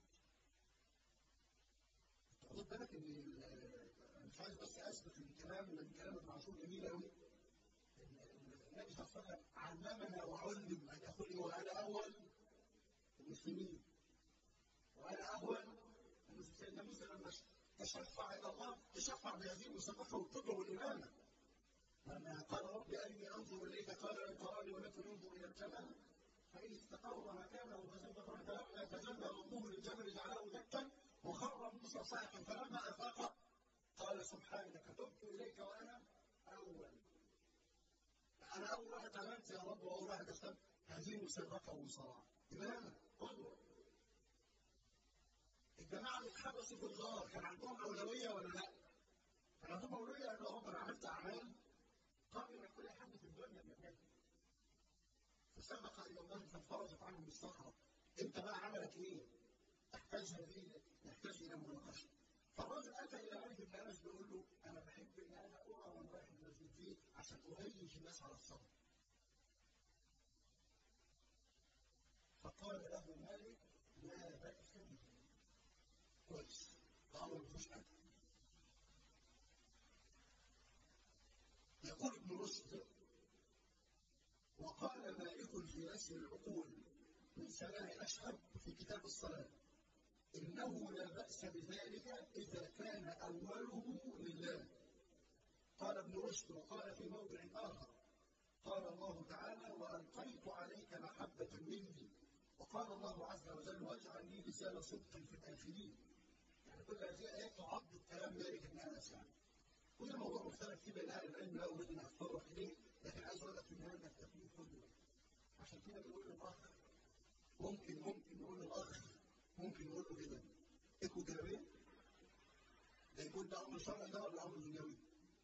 خد بالك ان مش عايز بس اسبق الكلام لان الكلام ابن عاشور جميل قوي النبي صلى الله عليه وسلم علمنا وعلم ان يقول وانا اول المسلمين وانا اول سيدنا موسى لما تشفع الى الله تشفع بهذه المسابقه والقدوه والامامه لما قال رب ارني انظر اليك قال لن تراني ولكن انظر الى الجبل فان استقر مكانه فثبت مكانه فجل ربه للجبل جعله دكا وخر موسى صاعقا فلما افاق قال سبحانك تبت اليك وانا اول انا اول واحد امنت يا رب واول واحد اسلمت هذه مسابقه وصراع امامه قدوه الجماعه اللي اتحبسوا في الغار كان عندهم اولويه ولا لا؟ كان عندهم اولويه ان هم انا عملت اعمال قبل من كل حد في الدنيا بيعملها فسبق الى الله فانفرجت عنهم الصخره انت بقى عملك ايه؟ تحتاج هذه نحتاج الى مناقشه فالراجل اتى الى مالك بن انس بيقول له انا بحب ان انا ارى وانا رايح المسجد فيه عشان اهيج الناس على الصبر فقال له مالك لا باس به كويس الامر ما فيهوش حاجه يقول ابن رشد وقال مالك في نسل العقول من سماع اشهب في كتاب الصلاه إنه لا بأس بذلك إذا كان أوله لله قال ابن رشد وقال في موضع آخر قال الله تعالى وألقيت عليك محبة مني وقال الله عز وجل واجعل لي لسان صدق في الآخرين يعني كل هذه آيات تعض الكلام مالك بن أنس يعني كل موضوع مختلف فيه بين أهل العلم لا أريد أن أتطرق إليه لكن عايز أقول لك في النهاية إنك تكون قدوة عشان كده بنقول للأخ ممكن ممكن نقول للأخ ممكن نقول له كده اكو جلابيه ده يكون ده امر شرعي ده ولا امر دنيوي؟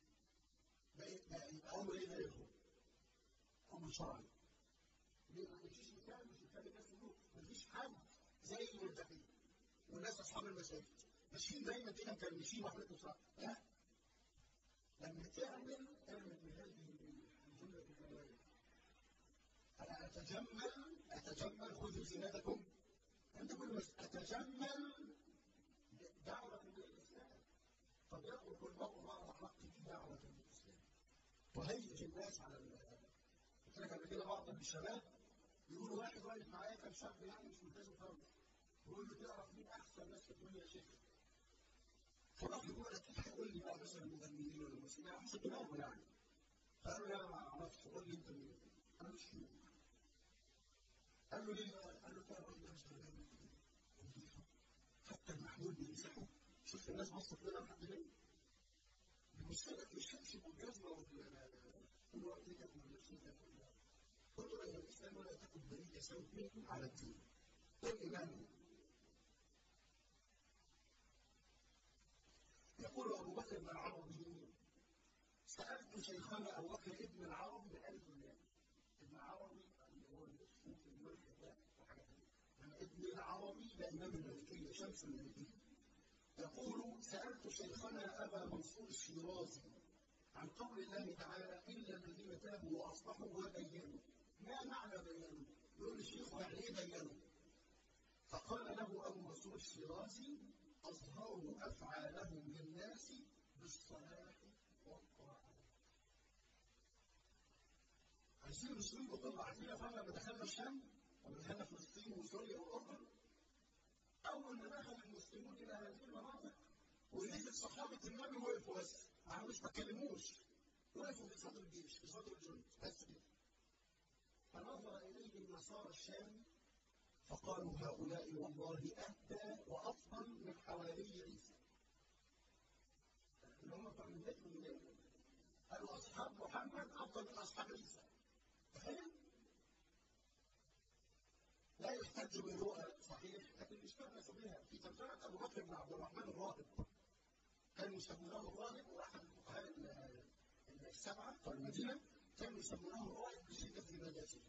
يبقى امر ايه ده يا اخوه؟ امر شرعي ليه ما فيش مثال مش مثال الناس يقولوا ما فيش حد زي المتقين والناس اصحاب المساجد ماشيين دايما كده مكرمشين وحالتهم صح لا لما تعمل اعمل بهذه الجمله الجماليه انا اتجمل اتجمل خذوا زينتكم انت كل ما اتجمل دعوه للاسلام قد يترك المرء بعض حقه في دعوه للاسلام وهيج الناس على قلت لك قبل كده بعض الشباب يقولوا واحد واقف معايا كان شاب يعني مش ملتزم خالص يقول له تعرف مين احسن ناس في الدنيا يا شيخ فالراجل يقول اكيد هيقول لي بقى مثلا المغنيين ولا المسلمين على حسب دماغه يعني فقال له لا ما اعرفش قول لي انت مين انا مش شيوخ قال له ليه قال له تعرف الراجل ده مش حتى المحمول بيمسحه شوف الناس بصت لنا لحد فين المشكله في الشمس والجزمه كل وقت كانت مدرسين كل ما الاسلام ولا تكن بريده سوء منكم على الدين والامام يقول ابو بكر بن العربي سالت شيخنا ابو بكر ابن العربي بألف الله ابن عربي اللي هو الصوف الملك ده وحاجه ثانيه ابن العربي لإمام المالكية شمس المالكية يقول سألت شيخنا أبا منصور الشيرازي عن قول الله تعالى إلا الذين تابوا وأصلحوا وبينوا ما الشيرازي أظهروا أفعالهم للناس بالصلاح والطاعة. عايزين المسلمين بكل عارفين فعلا لما دخلنا الشام لما دخلنا فلسطين وسوريا والأردن أول ما دخل المسلمون إلى هذه المناطق ولقيت صحابة النبي وقفوا بس ما عملوش ما اتكلموش وقفوا في صدر الجيش في صدر الجند بس كده فنظر إليهم نصارى الشام فقالوا هؤلاء والله أهدى وأفضل من حواري عيسى اللي هم بتوع من بيت من قالوا أصحاب محمد أفضل من أصحاب عيسى تخيل لا يحتج بالرؤى صحيح لكن مش كان بها في ترجمة أبو بكر بن عبد الرحمن الراهب كانوا يسمونه الراهب وأحد الفقهاء السبعة بتوع المدينة كانوا يسمونه الراهب لشدة عبادته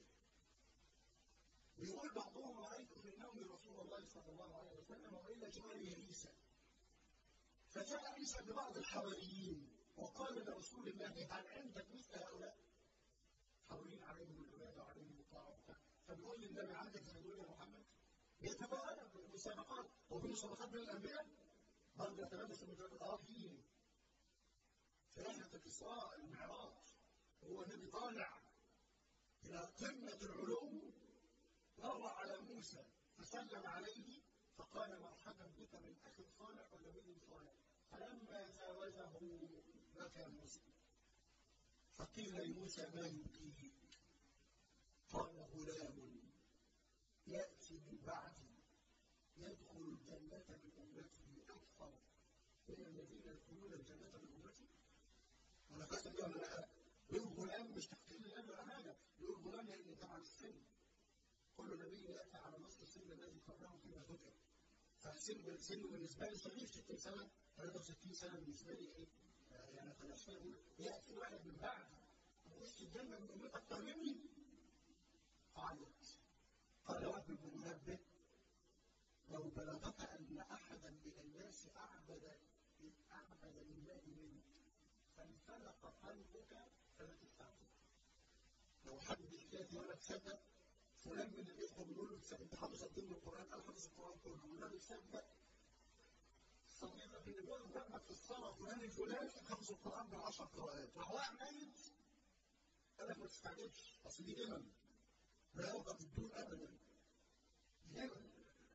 ويقول بعضهم رأيت من نوم رسول الله صلى الله عليه وسلم وإلى جواره عيسى فجاء عيسى ببعض الحواريين وقال لرسول الله هل عندك مثل هؤلاء؟ حواريين عليهم العبادة وعليهم الطاعة فبيقول للنبي عندك زي يا محمد يتبادل بالمسابقات وفي مسابقات بين الأنبياء برضه يتنافس المسابقات اه في في رحلة الإسراء المعراج هو النبي طالع إلى قمة العلوم مر على موسى فسلم عليه فقال مرحبا بك من اخ صالح ونبي صالح فلما جاوزه بكى موسى فقيل لموسى ما يبكيك قال غلام ياتي من بعدي يدخل الجنة بأمته أكثر من الذين يدخلون الجنة بأمته ولا قصد ولا لا يقول غلام مش تحقيق لله ولا حاجة يقول غلام لأن طبعا السن كل نبي ياتي على نصف السن الذي قبله فيما ذكر فسن السن بالنسبه لي صغير 60 سنه 63 سنه بالنسبه لي ايه؟ يعني خلاص يقول ياتي واحد من بعد يخش الجنه من امتك اكثر مني فعلت قال واحد بن منبه لو بلغك ان احدا من الناس اعبد اعبد لله منك فانفلق قلبك فلا تستعجل لو حد بيحتاج ولا تصدق فلان من الاخوه بيقول له انت حافظ قد ايه القران؟ قال حافظ القران كله والنبي صدق صديقك اللي بيقول جنبك في الصلاه فلان الفلاني حافظ القران بالعشر قراءات راح واقع ميت قال لك ما تستعجلش اصل دي جمل لا يوقف الدون ابدا جمل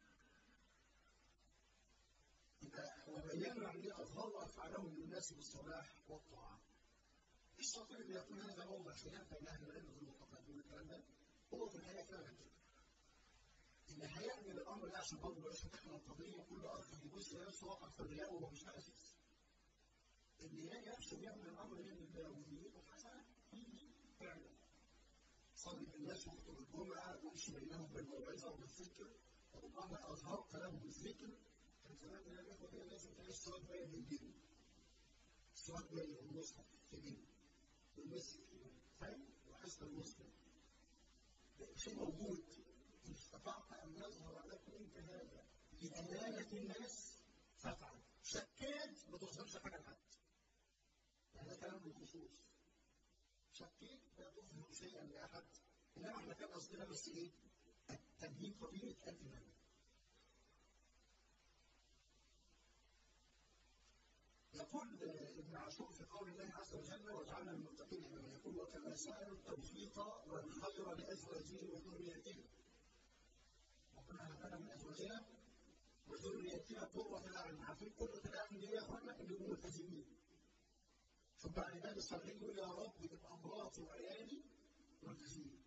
وبينا عن اظهروا افعالهم للناس بالصلاح والطاعه الشاطر اللي يكون هذا موضع خلاف بين اهل العلم في المتقدمين الكلام ده هو في الحقيقه فعلا كده. ان هيعمل الامر ده عشان برضه بلاش فتحنا القضيه كل اخ يبص لنفسه واقع في الرياء وهو مش اساس. اللي هي نفسه بيعمل الامر لله ونيته حسنه فيه فعلا. صلي بالناس ويخطب الجمعه ويمشي بينهم بالموعظه وبالذكر وربما اظهر كلامه بالذكر كان زمان من الاخوه كده لازم تلاقي الصلاه باين من دينه. الصلاه باين والمصحف في دينه. والمسك فاهم؟ وحسن المسلم. شيء موجود إن استطعت أن يظهر لك أنت هذا لأمانة الناس فافعل شكيت ما تظهرش حاجة لحد يعني ده كلام بالخصوص شكيت لا تظهر شيئا لأحد إنما احنا كان قصدنا بس إيه؟ التبيين فضيلة الإيمان يقول ابن عاشور في قول الله عز وجل وجعلنا المتقين اماما يقول وكما سالوا التوفيق والخير لازواجهم وذرياتهم ربنا هبنا من ازواجنا وذرياتنا قرة الاعين عارفين قرة الاعين دي يا اخوانا اللي هم ملتزمين شوف بقى العباد الصالحين يقول يا رب تبقى مراتي وعيالي ملتزمين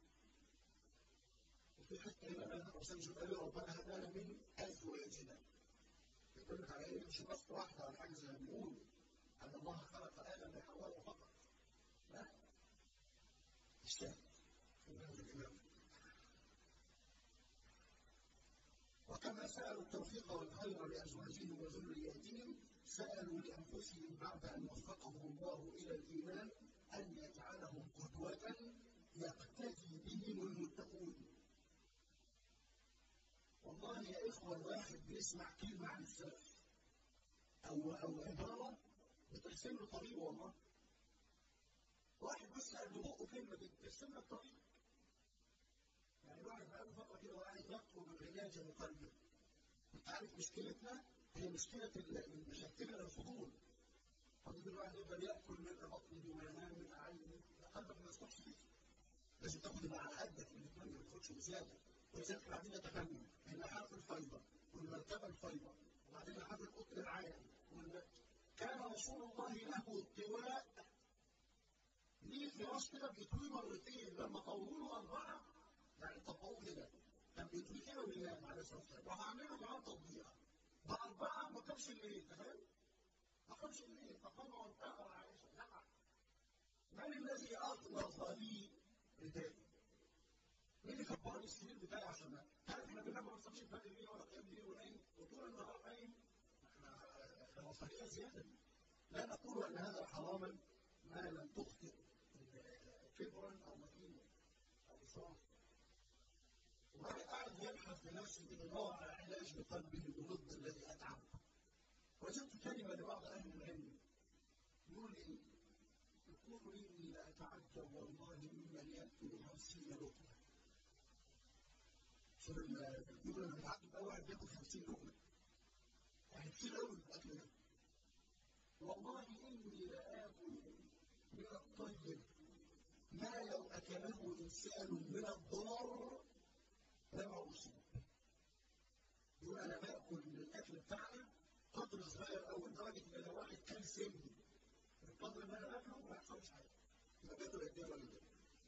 وفي حته هنا بقى الرسول شوف قال ربنا هب لنا من ازواجنا يقول لك على ايه مش بس واحده ولا حاجه زي ما بيقولوا ان الله خلق ادم لحواء فقط لا الشاهد في هذا الامام وكما سالوا التوفيق والخير لازواجهم وذرياتهم سالوا لانفسهم بعد ان وفقهم الله الى الايمان ان يجعلهم قدوه يقتدي بهم المتقون والله يا إخوة الواحد بيسمع كلمة عن السلف أو أو عبارة بترسم له طريق والله واحد بس قد بقه كلمة بترسم لك طريق يعني الواحد بقاله فترة كده وقاعد يطلب العلاج من قلبه انت عارف مشكلتنا هي مشكله المشكله الفضول حضرتك الواحد يقدر ياكل من بطنه وينام من عينه قلبك ما يصلحش فيه لازم تاخد اللي على قدك اللي كمان ما تاخدش بزياده ولذلك بعدين نتكلم المحاف الفيضه والمرتبه الفيضه وبعدين محاف القطر العالي كان رسول الله له طواء ليه فراش كده بيطوي مرتين لما طولوا له اربعه يعني طبقوه كده كان بيطوي كده وينام عليه الصلاه والسلام وهعملوا معاه تطبيقه باربعه ما كانش الليل تخيل ما كانش الليل فقام وانتهر عائشه لا من الذي اغلظ لي ردائي؟ مين اللي كبر لي السرير بتاعي عشان ما عارف احنا بننام ما بنصحيش بدري ليه ولا قيام ليه ولا ايه وطول النهار قايم احنا رفاهيه زياده لا نقول ان هذا حراما ما لم تخطئ كبرا او مكينا او اسراف وبعد قاعد يبحث بنفسه يدور على علاج لقلبه ضد الذي اتعب وجدت كلمه لبعض اهل العلم يقول ايه؟ يقول اني لاتعجب والله ممن ياكل خمسين لقمه شوف يقول انا بتعجب اول واحد بياكل 50 لقمه يعني كتير قوي الاكل ده والله اني لاكل من الطيب ما لو اكله انسان من الضار لما اصيب يقول انا باكل من الاكل بتاعنا قدر صغير قوي لدرجه ان لو واحد كان سني القدر اللي انا باكله ما يحصلش حاجه يبقى باكل قد ايه ولا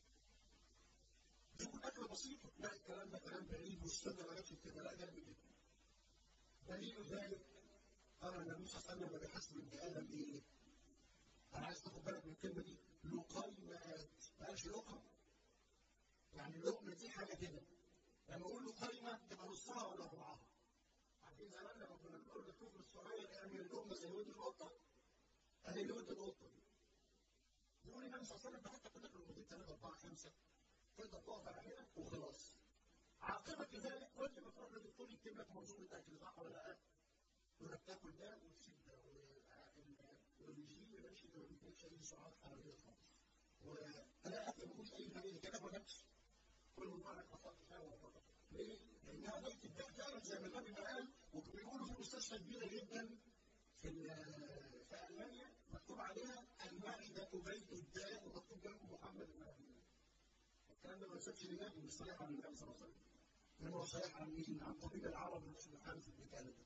يكون اكل بسيطه لا الكلام ده كلام بعيد والسنه ما جاتش كده لا جنب كده دليل ذلك قال النبي صلى الله عليه وسلم بيحسب ابن ادم ايه؟ انا عايز تاخد بالك من الكلمه دي لقيمات ما قالش لقمه يعني اللقمه دي حاجه كده لما اقول له قيمه تبقى نصها ولا ربعها عارفين زمان لما كنا بنقول للطفل الصغير اعمل اللقمه زي ود القطه ادي اللي ود القطه دي يقول النبي صلى الله عليه وسلم حتى كنا في المدير ثلاثه اربعه خمسه تقدر تقف على هنا وخلاص عاقبه ذلك كل ما تروح للدكتور يكتب لك منظومه اكل صح ولا لا؟ يقول لك تاكل ده وتسيب ده والرجيم ماشي ما بيديكش اي سعرات حراريه خالص وانا اكل ما فيهوش اي حاجه كده ما جابش كل مره خطأت فيها فقط ليه؟ لانها بيت الدم فعلا زي ما النبي ما قال وبيقولوا في مستشفى كبيره جدا في في المانيا مكتوب عليها المعده بيت الداء ومكتوب جنبه محمد بن عبد الله الكلام ده ما يثبتش للنبي مش صحيح عن النبي صلى الله عليه وسلم انما هو صحيح عن مين؟ عن طبيب العرب مش الحارث بن كندا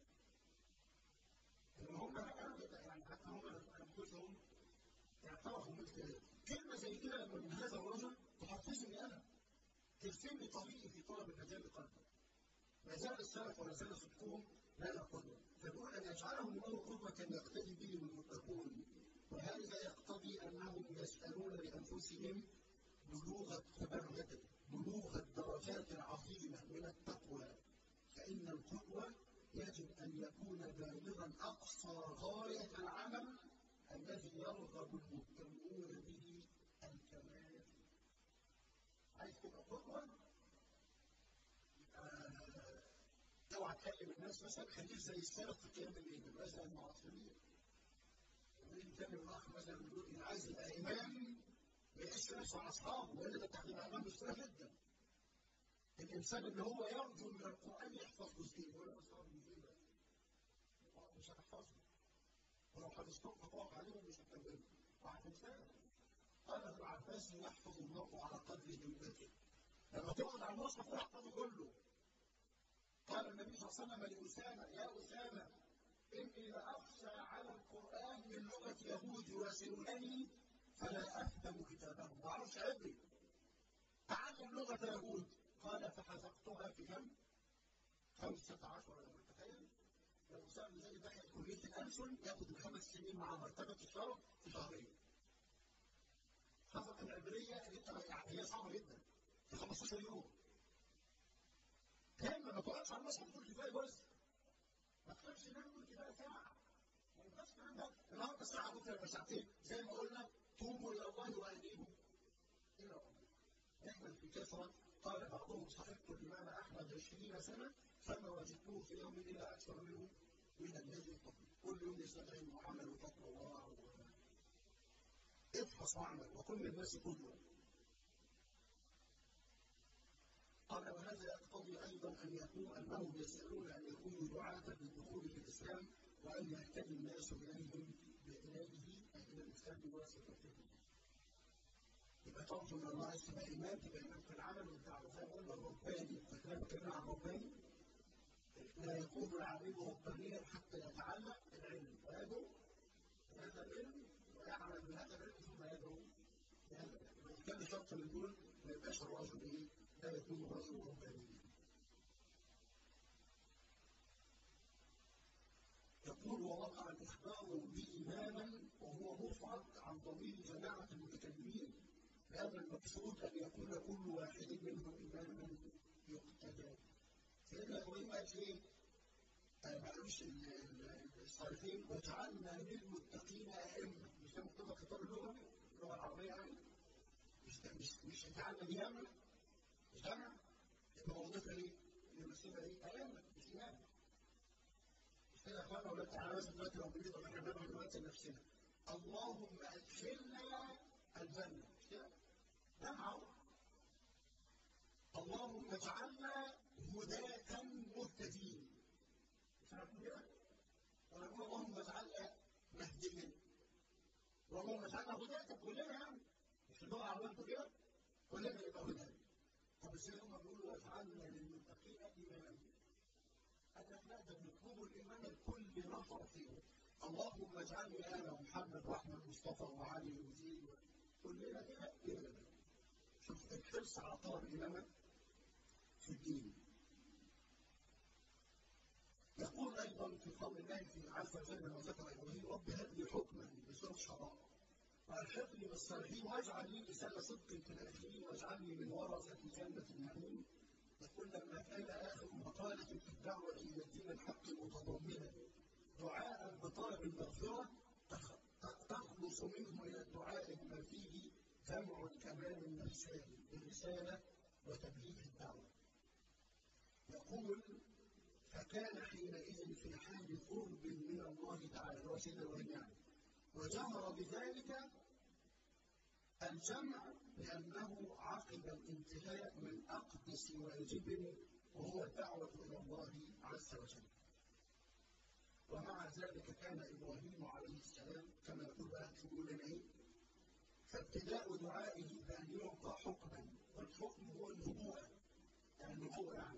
ان هم يعني حتى هم انفسهم اعترفوا مثل كلمه زي كده لما من هذا الرجل تحفزني انا ترسمني طريقي في طلب النجاه لقلبي ما زال السلف ولا زال صدقهم لنا قدوه فيقول ان يجعلهم الله قدوه يقتدي به المتقون وهذا يقتضي انهم يسالون لانفسهم بلوغ بلوغ الدرجات العظيمه من التقوى فان القدوه يجب أن يكون بالغا أقصى غاية العمل الذي يرغب المتقون به الكمال. عايز تبقى قدوة؟ اوعى تكلم الناس مثلا خليك زي السلف في قيام الليل مثلا المعاصرين. يتكلم الاخ مثلا يقول انا عايز يبقى امام ما يقيسش نفسه على اصحابه ولا ده تحديد امام مشكله جدا. الانسان اللي هو يرجو من القران يحفظ جزئين ولا اصحابه جزئين مش هتحفظهم ولو حفظتهم هتقف عليهم مش هتكلمهم وهتنساهم قال ابن عباس يحفظ المرء على قدر همته لما تقعد على المصحف تحفظه كله قال النبي صلى الله عليه وسلم لأسامة يا أسامة إني لأخشى على القرآن من لغة يهود يراسلونني فلا أفهم كتابهم ما أعرفش أدري تعلم لغة يهود قال فحذقتها في كم؟ خمسة عشر يوما تخيل لو أسامة زي دخل كلية الألسن ياخد الخمس سنين مع مرتبة الشرف في شهرين حفظ العبرية اللي انت هي صعبة جدا في 15 يوم كان ما تقعدش على المصحف تقول كفاية بس ما تخافش نام تقول كفاية ساعة ما ينفعش الكلام ده النهارده ساعة بكرة يبقى ساعتين زي ما قلنا توبوا إلى الله وأنيبوا إلى الله نعمل في كثرة قال بعضهم صحبت الإمام أحمد 20 سنة فما وجدته في يوم إلا أكثر منه من الذي قبل كل يوم يستدعي وعمل وتقوى الله افحص واعمل وكن للناس قدوة قال وهذا يقتضي أيضا ايضا ان يكون انهم يسالون ان يكونوا دعاة للدخول في الاسلام وان يهتدي الناس اليهم بإليه الى الاسلام بواسطته. يبقى ترجو من الله عز وجل ايمان تبقى ايمان في العمل والدعوه زي ما قلنا الرباني فاكرين بتكلم عن الرباني لا يكون العبيد ربانيا حتى يتعلم العلم ويدعو بهذا العلم ويعمل بهذا العلم ثم يدعو بهذا العلم كان شرط من دول ما يبقاش الرجل ايه؟ لا يكون الرجل ربانيا يقول ووقع الإخبار بإماما وهو مرفع عن ضمير جماعة المتكلمين لأن المقصود أن يكون كل واحد منهم إماما يقتدى. سيدنا إبراهيم قال إيه؟ ما قالوش الصالحين وجعلنا للمتقين أئمة مش ده مقتضى الخطاب اللغوي اللغة العربية يعني مش مش مش جعلنا جامع مش جامع يبقى وظيفة إيه؟ المسيرة إيه؟ أئمة مش إمام مش كده يا إخوانا ولا تعالى بس دلوقتي لو بنريد إحنا بنعمل دلوقتي لنفسنا اللهم أدخلنا الجنة مش كده؟ نعم اللهم اجعلنا هداة مهتدين تعرفوا كده؟ ونقول اللهم اجعلنا مهديين اللهم اجعلنا هداة كلنا يعني مش اللغة العربية كده كلنا يبقى هداة طب ازاي هم بيقولوا واجعلنا للمتقين إماما أنا لا ده بيطلبوا الإيمان الكل نفر فيه اللهم اجعلني أنا ومحمد وأحمد مصطفى وعلي وزيد كلنا كده كده شوف الحرص على طلب الإمامة في الدين يقول أيضا في قول الله في عز وجل وذكر إبراهيم رب هب لي حكما بسورة الشراب وألحقني بالصالحين واجعل لي لسان صدق في الآخرين واجعلني من ورثة جنة النعيم يقول لما كان آخر مقالة في الدعوة إلى الدين الحق متضمنا دعاء بطلب المغفرة تخلص منه إلى الدعاء بما فيه جمع الكمال النفساني بالرسالة وتبليغ الدعوة. يقول فكان حينئذ في حال قرب من الله تعالى وسيدنا ابراهيم يعني وجهر بذلك الجمع لأنه عقب الانتهاء من أقدس واجب وهو الدعوة إلى الله عز وجل. ومع ذلك كان إبراهيم عليه السلام كما يقول بقى تقول إيه؟ فابتداء دعائه بأن يعطى حكما والحكم هو النبوة النبوة يعني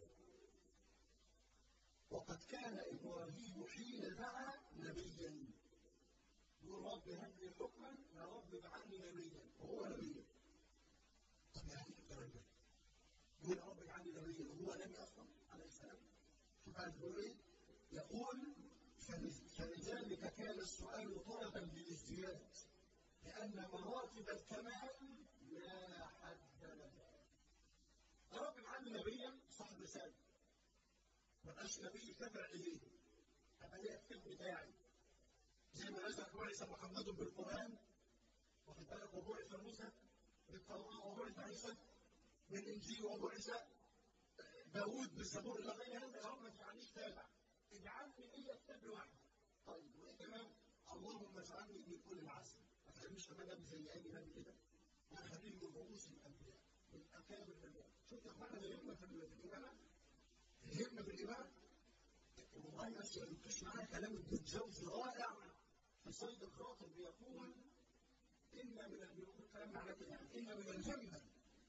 وقد كان إبراهيم حين دعا نبيا يقول رب هب لي حكما يا رب اجعلني نبيا وهو نبي طب يعني ايه الكلام ده؟ يقول يا رب اجعلني نبيا وهو نبي اصلا عليه السلام شوف عايز يقول ايه؟ يقول فلذلك كان السؤال طلبا للازدياد لأن مراتب الكمال لا حد لها. يا رب اجعلني نبيا صاحب رسالة. ما بقاش نبي تبع إليه. أبقى ليه الكتاب بتاعي. زي ما نزل بعث محمد بالقرآن واخد بالك وبعث موسى بالقرآن وبعث عيسى بالإنجيل وبعث داوود بالزبور إلى غير هذا يا رب ما تجعلنيش تابع. اجعلني ليا كتاب لوحدي. طيب وكمان اللهم اجعلني من كل العسل. ما تخليش كمان نبي زي اي نبي كده انا خليني من رؤوس الانبياء من اكابر الانبياء شفت يا اخوانا الهمه في الايمان الهمه في الايمان والله ما سالتوش معايا كلام ابن الجوزي رائع في صيد الخاطر بيقول ان من بيقول كلام معناه كده ان من الجنه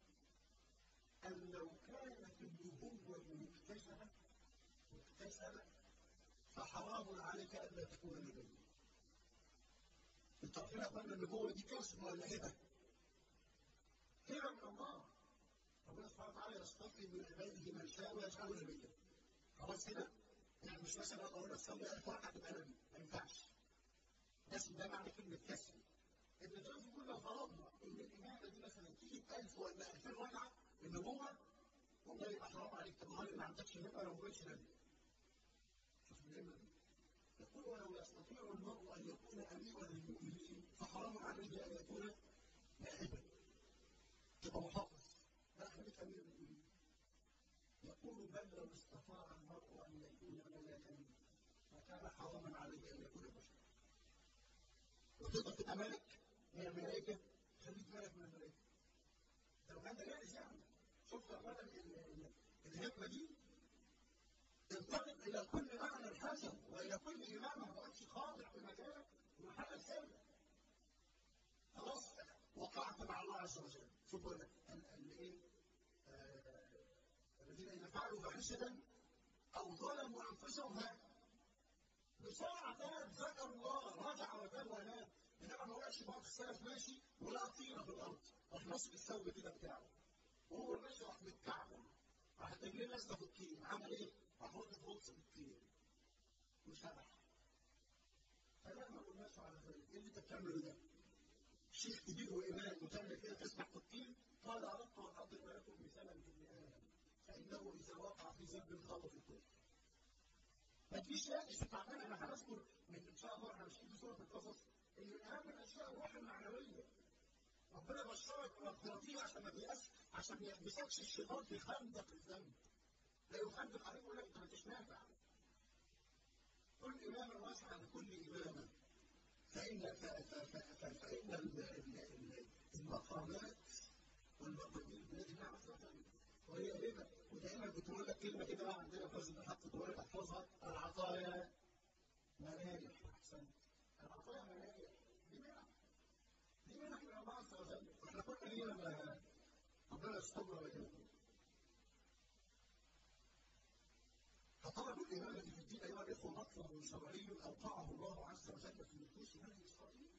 ان لو كانت النبوه مكتسبه مكتسبه فحرام عليك الا تكون نبيا انتوا عارفين يا اخوانا النبوه دي كسب ولا هبه؟ هبه من الله ربنا سبحانه وتعالى يصطفي من عباده من شاء ويجعله نبيا خلاص كده؟ يعني مش مثلا اقول لك صلي 1000 ركعه تبقى نبي ما ينفعش بس ده معنى كلمه كسب ابن جوزي يقول لو فرضنا ان الامامه دي مثلا تجيب 1000 ولا 2000 ركعه النبوه والله يبقى حرام عليك تبقى ما عندكش هبه لو ما بقتش نبي شوف الهمه دي يقول ولو يستطيع المرء ان يكون اميرا للمؤمنين فحرام عليه ان يكون نائبا تبقى محافظ لا خليك امير المؤمنين يقول بل لو استطاع المرء ان يكون ملكا فكان حراما عليه ان يكون بشرا وتقدر تبقى ملك من الملائكه خليك ملك من الملائكه لو كان ده جائز يعني شفت اولا الهمه دي الحسن والى كل امام ما بقتش خاضع في مكانك ومحل سر خلاص وقعت مع الله عز وجل شوف الايه الذين اذا فعلوا فاحشه او ظلموا انفسهم بسرعه تاب ذكروا الله رجع وتاب ونام انما ما وقعش بعض السلف ماشي ولا طينه في الارض راح ماسك الثوب كده بتاعه وهو ماشي راح متكعبل راح رجليه لازقه في الطين عمل ايه؟ راح واخد غطس في الطين وسبح فلا ما قلناش على ذلك ايه اللي انت بتعمله ده؟ شيخ كبير وامام وتعمل كده تسبح في الطين قال اردت ان اضرب لكم مثالا في ادم فانه اذا وقع في ذنب خلط الكفر ما تجيش لا مش تعبان انا هنذكر من ان شاء الله احنا ماشيين في سوره القصص ان من اهم الاشياء الروح المعنويه ربنا بشرك بالخراطيم عشان ما بيأس عشان ما يلبسكش الشيطان في خندق الذنب لا يخندق عليك يقول لك انت ما انتش نافع كل امام واسعه لكل امامه فان فان المقامات والمقامين بيد الله عز وجل وهي ربا ودائما كنت بقول لك كلمه كده بقى عندنا في حط دول تحفظها العطايا منايح احسنت العطايا منايح دي منح دي منح من الله عز وجل واحنا كنا ليه لما ربنا يستر ويجب فطلب الإمامة في الدين أيها الإخوة مطلب شرعي أوقعه الله عز وجل في نفوس بني إسرائيل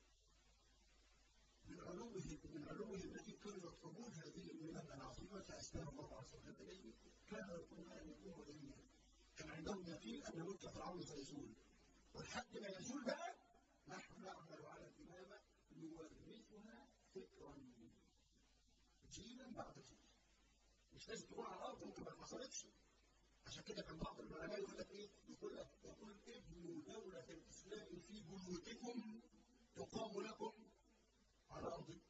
من علومه من علومه التي كانوا يطلبون هذه المنن العظيمة أسلام الله عز وجل إليه كان يقول أن يكون إليه كان عندهم يقين أن ملك فرعون سيزول والحد ما يزول بقى نحن نعمل على الإمامة نورثها فكرا جيلا بعد جيل مش لازم تكون على الأرض ممكن ما حصلتش عشان كده كان بعض العلماء يقول لك ايه؟ يقول لك يقول ابنوا دولة الإسلام في بيوتكم تقام لكم على أرضكم.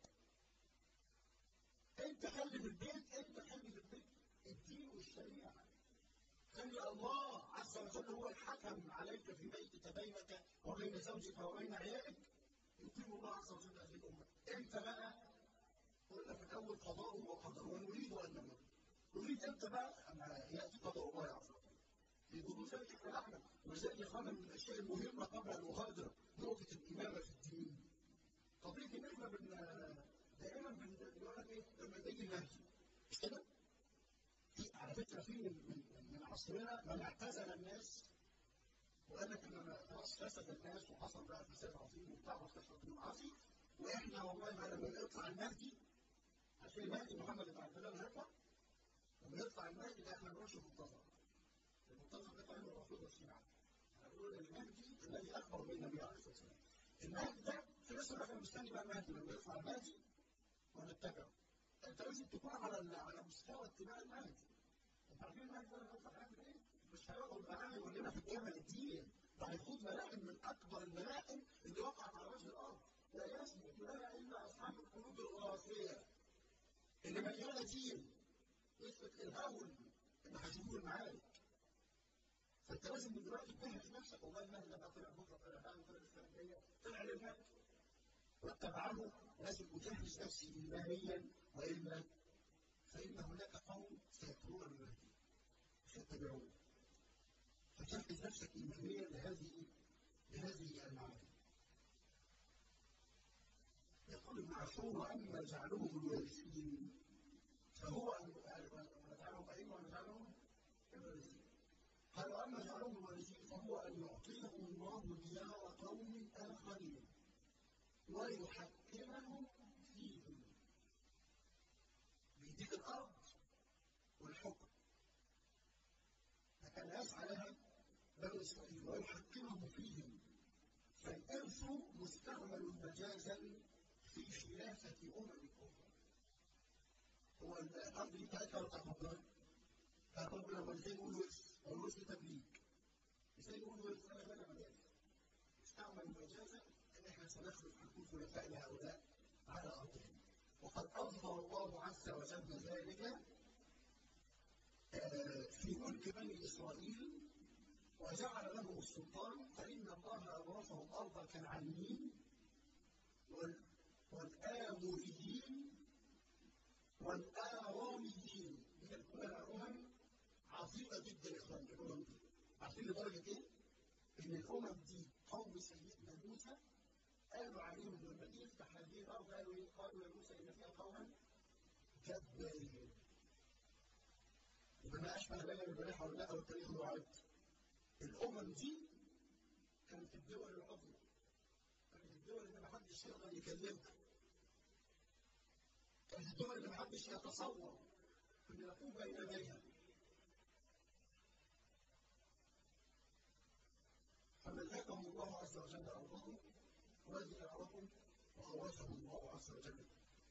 أنت خلي في البيت أنت خلي في البيت الدين والشريعة. خلي الله عز وجل هو الحكم عليك في بيتك بينك وبين زوجك وبين عيالك يقيم الله عز وجل هذه الأمة. أنت بقى قلنا في الأول قضاء وقدر ونريد أن نمر. نريد أنت بقى أما يأتي قضاء الله عز وجل. في دروس ذلك احنا ولذلك يا اخوانا من الاشياء المهمه قبل المغادره نقطه الامامه في الدين. قضيه ان احنا بن دائما بنقول لك ايه لما يجي المهدي مش كده؟ في على فكره في من, من, من عصرنا من اعتزل الناس وقال لك ان خلاص فسد الناس وحصل بقى فساد عظيم وبتاع واستشرق المعاصي واحنا والله ما لما يطلع المهدي عشان المهدي محمد بن عبد الله هيطلع لما يطلع المهدي ده احنا نروحش منتظر المنتظر ده كان الرسول والشيعة هنقول المهدي الذي اكبر من النبي عليه الصلاه والسلام المهدي ده في ناس احنا مستني بقى المهدي لما يطلع المهدي ونتبعه انت لازم تكون على على مستوى اتباع المهدي انت عارفين المهدي ده لما يطلع هيعمل ايه؟ مش هيقعد معانا يقول لنا في الجامع الدين ده هيخوض ملاحم من اكبر الملاحم اللي وقعت على وجه الارض لا يثبت لنا الا اصحاب القلوب الوراثيه اللي مليانه دين يثبت الهول اللي هيشوفوه المعارك فانت لازم من دلوقتي تجهز نفسك والله المهدي لما طلع بكره طلع بعد طلع السنه الجايه طلع للمهدي واتبعه لازم اجهز نفسي ايمانيا والا فان هناك قوم سيكفرون بالمهدي سيتبعون فجهز نفسك ايمانيا لهذه لهذه المعاني يقول ابن عاشور واما جعلهم الوارثين فهو ان نجعلهم ائمه ونجعلهم الوارثين قال واما جعلهم الوارثين فهو ان يعطيهم الله ديار قوم اخرين ويحكمهم فيهم بيديك الارض والحكم فكان يسعى لها بني اسرائيل ويحكمهم فيهم فالارث مستعمل مجازا في خلافه امم اخرى هو الارض دي بتاعتها ولا بتاعت ربنا؟ بتاعت ربنا هو ازاي يقول ورث؟ هو الورث تمليك ازاي يقول ورث؟ انا بقى مجاز استعمل مجازا ان احنا سنخلق نكون خلفاء لهؤلاء على ارضهم وقد اظهر الله عز وجل ذلك في ملك بني اسرائيل وجعل لهم السلطان فان الله اورثهم ارض الكنعانيين والاموريين والاراميين من الامم عظيمه جدا يا اخوان الامم دي عارفين لدرجه ايه؟ إن الأمم دي قوم سيدنا موسى قالوا عليهم لما جه يفتح هذه الأرض قالوا إيه؟ قالوا يا موسى إن فيها قوما جبارين يبقى ما أشبه بين البارحة والنقى والتاريخ الوعد الأمم دي كانت الدول العظمى كانت الدول اللي محدش يقدر يكلمها كانت الدول اللي محدش يتصور أن يقوم بين يديها فملكهم الله عز وجل أرضهم وديارهم وأورثهم الله عز وجل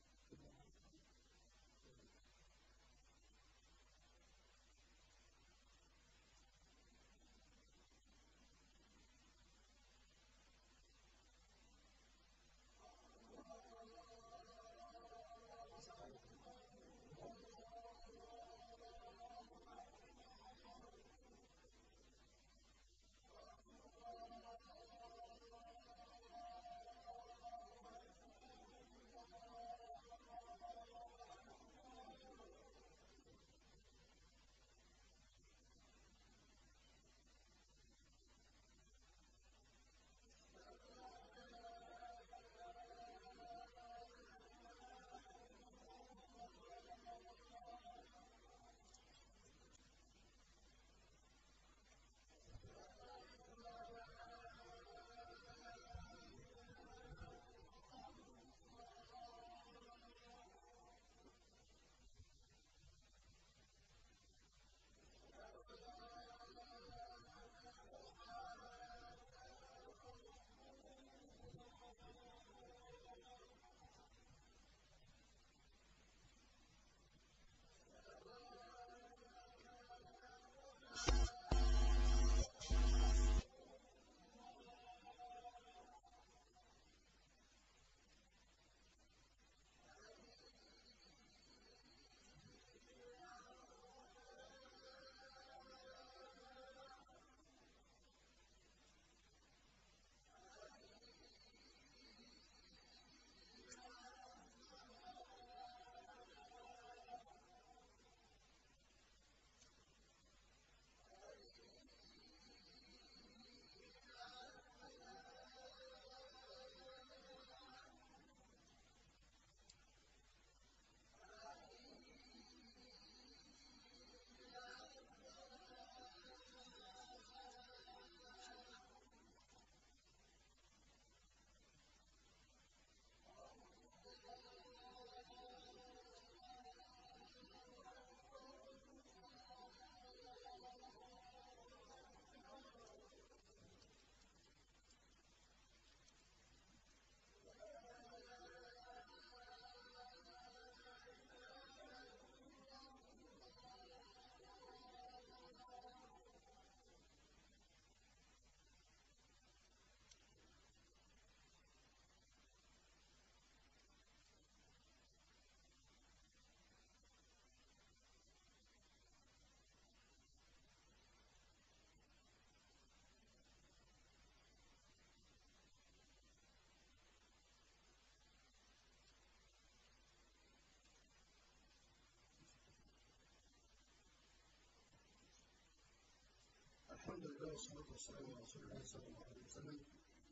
الحمد لله والصلاة والسلام على رسول الله صلى الله عليه وسلم.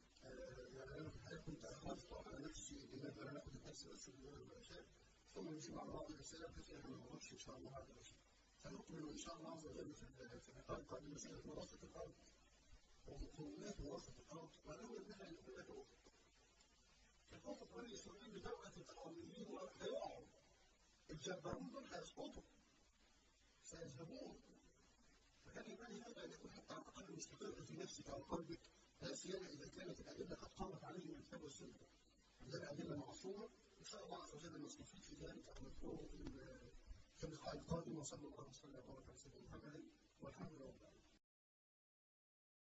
يعني أنا في الحقيقة كنت أخذت على نفسي إن أنا ناخد الدرس بس العشاء ثم نمشي مع بعض الرسالة بحيث إن إحنا ما نغلطش إن شاء الله بعد العشاء. فنكمل إن شاء الله عز وجل في في اللقاء القادم مسألة وراثة الأرض ومكونات وراثة الأرض ولو إن إحنا نقول لك الخطط بني إسرائيل بتوقف الأرضيين وهيقعوا الجبارون دول هيسقطوا سيذهبون فكان يبقى هذا ان يكون حتى على الاقل مستقر في نفسك او قلبك لا سيما اذا كانت الادله قد قامت عليه من الكتاب والسنه. عندنا ادله معصومه ان شاء الله عز وجل نستفيد في ذلك او نذكره في اللقاء القادم وصلى الله وسلم وبارك على سيدنا محمد والحمد لله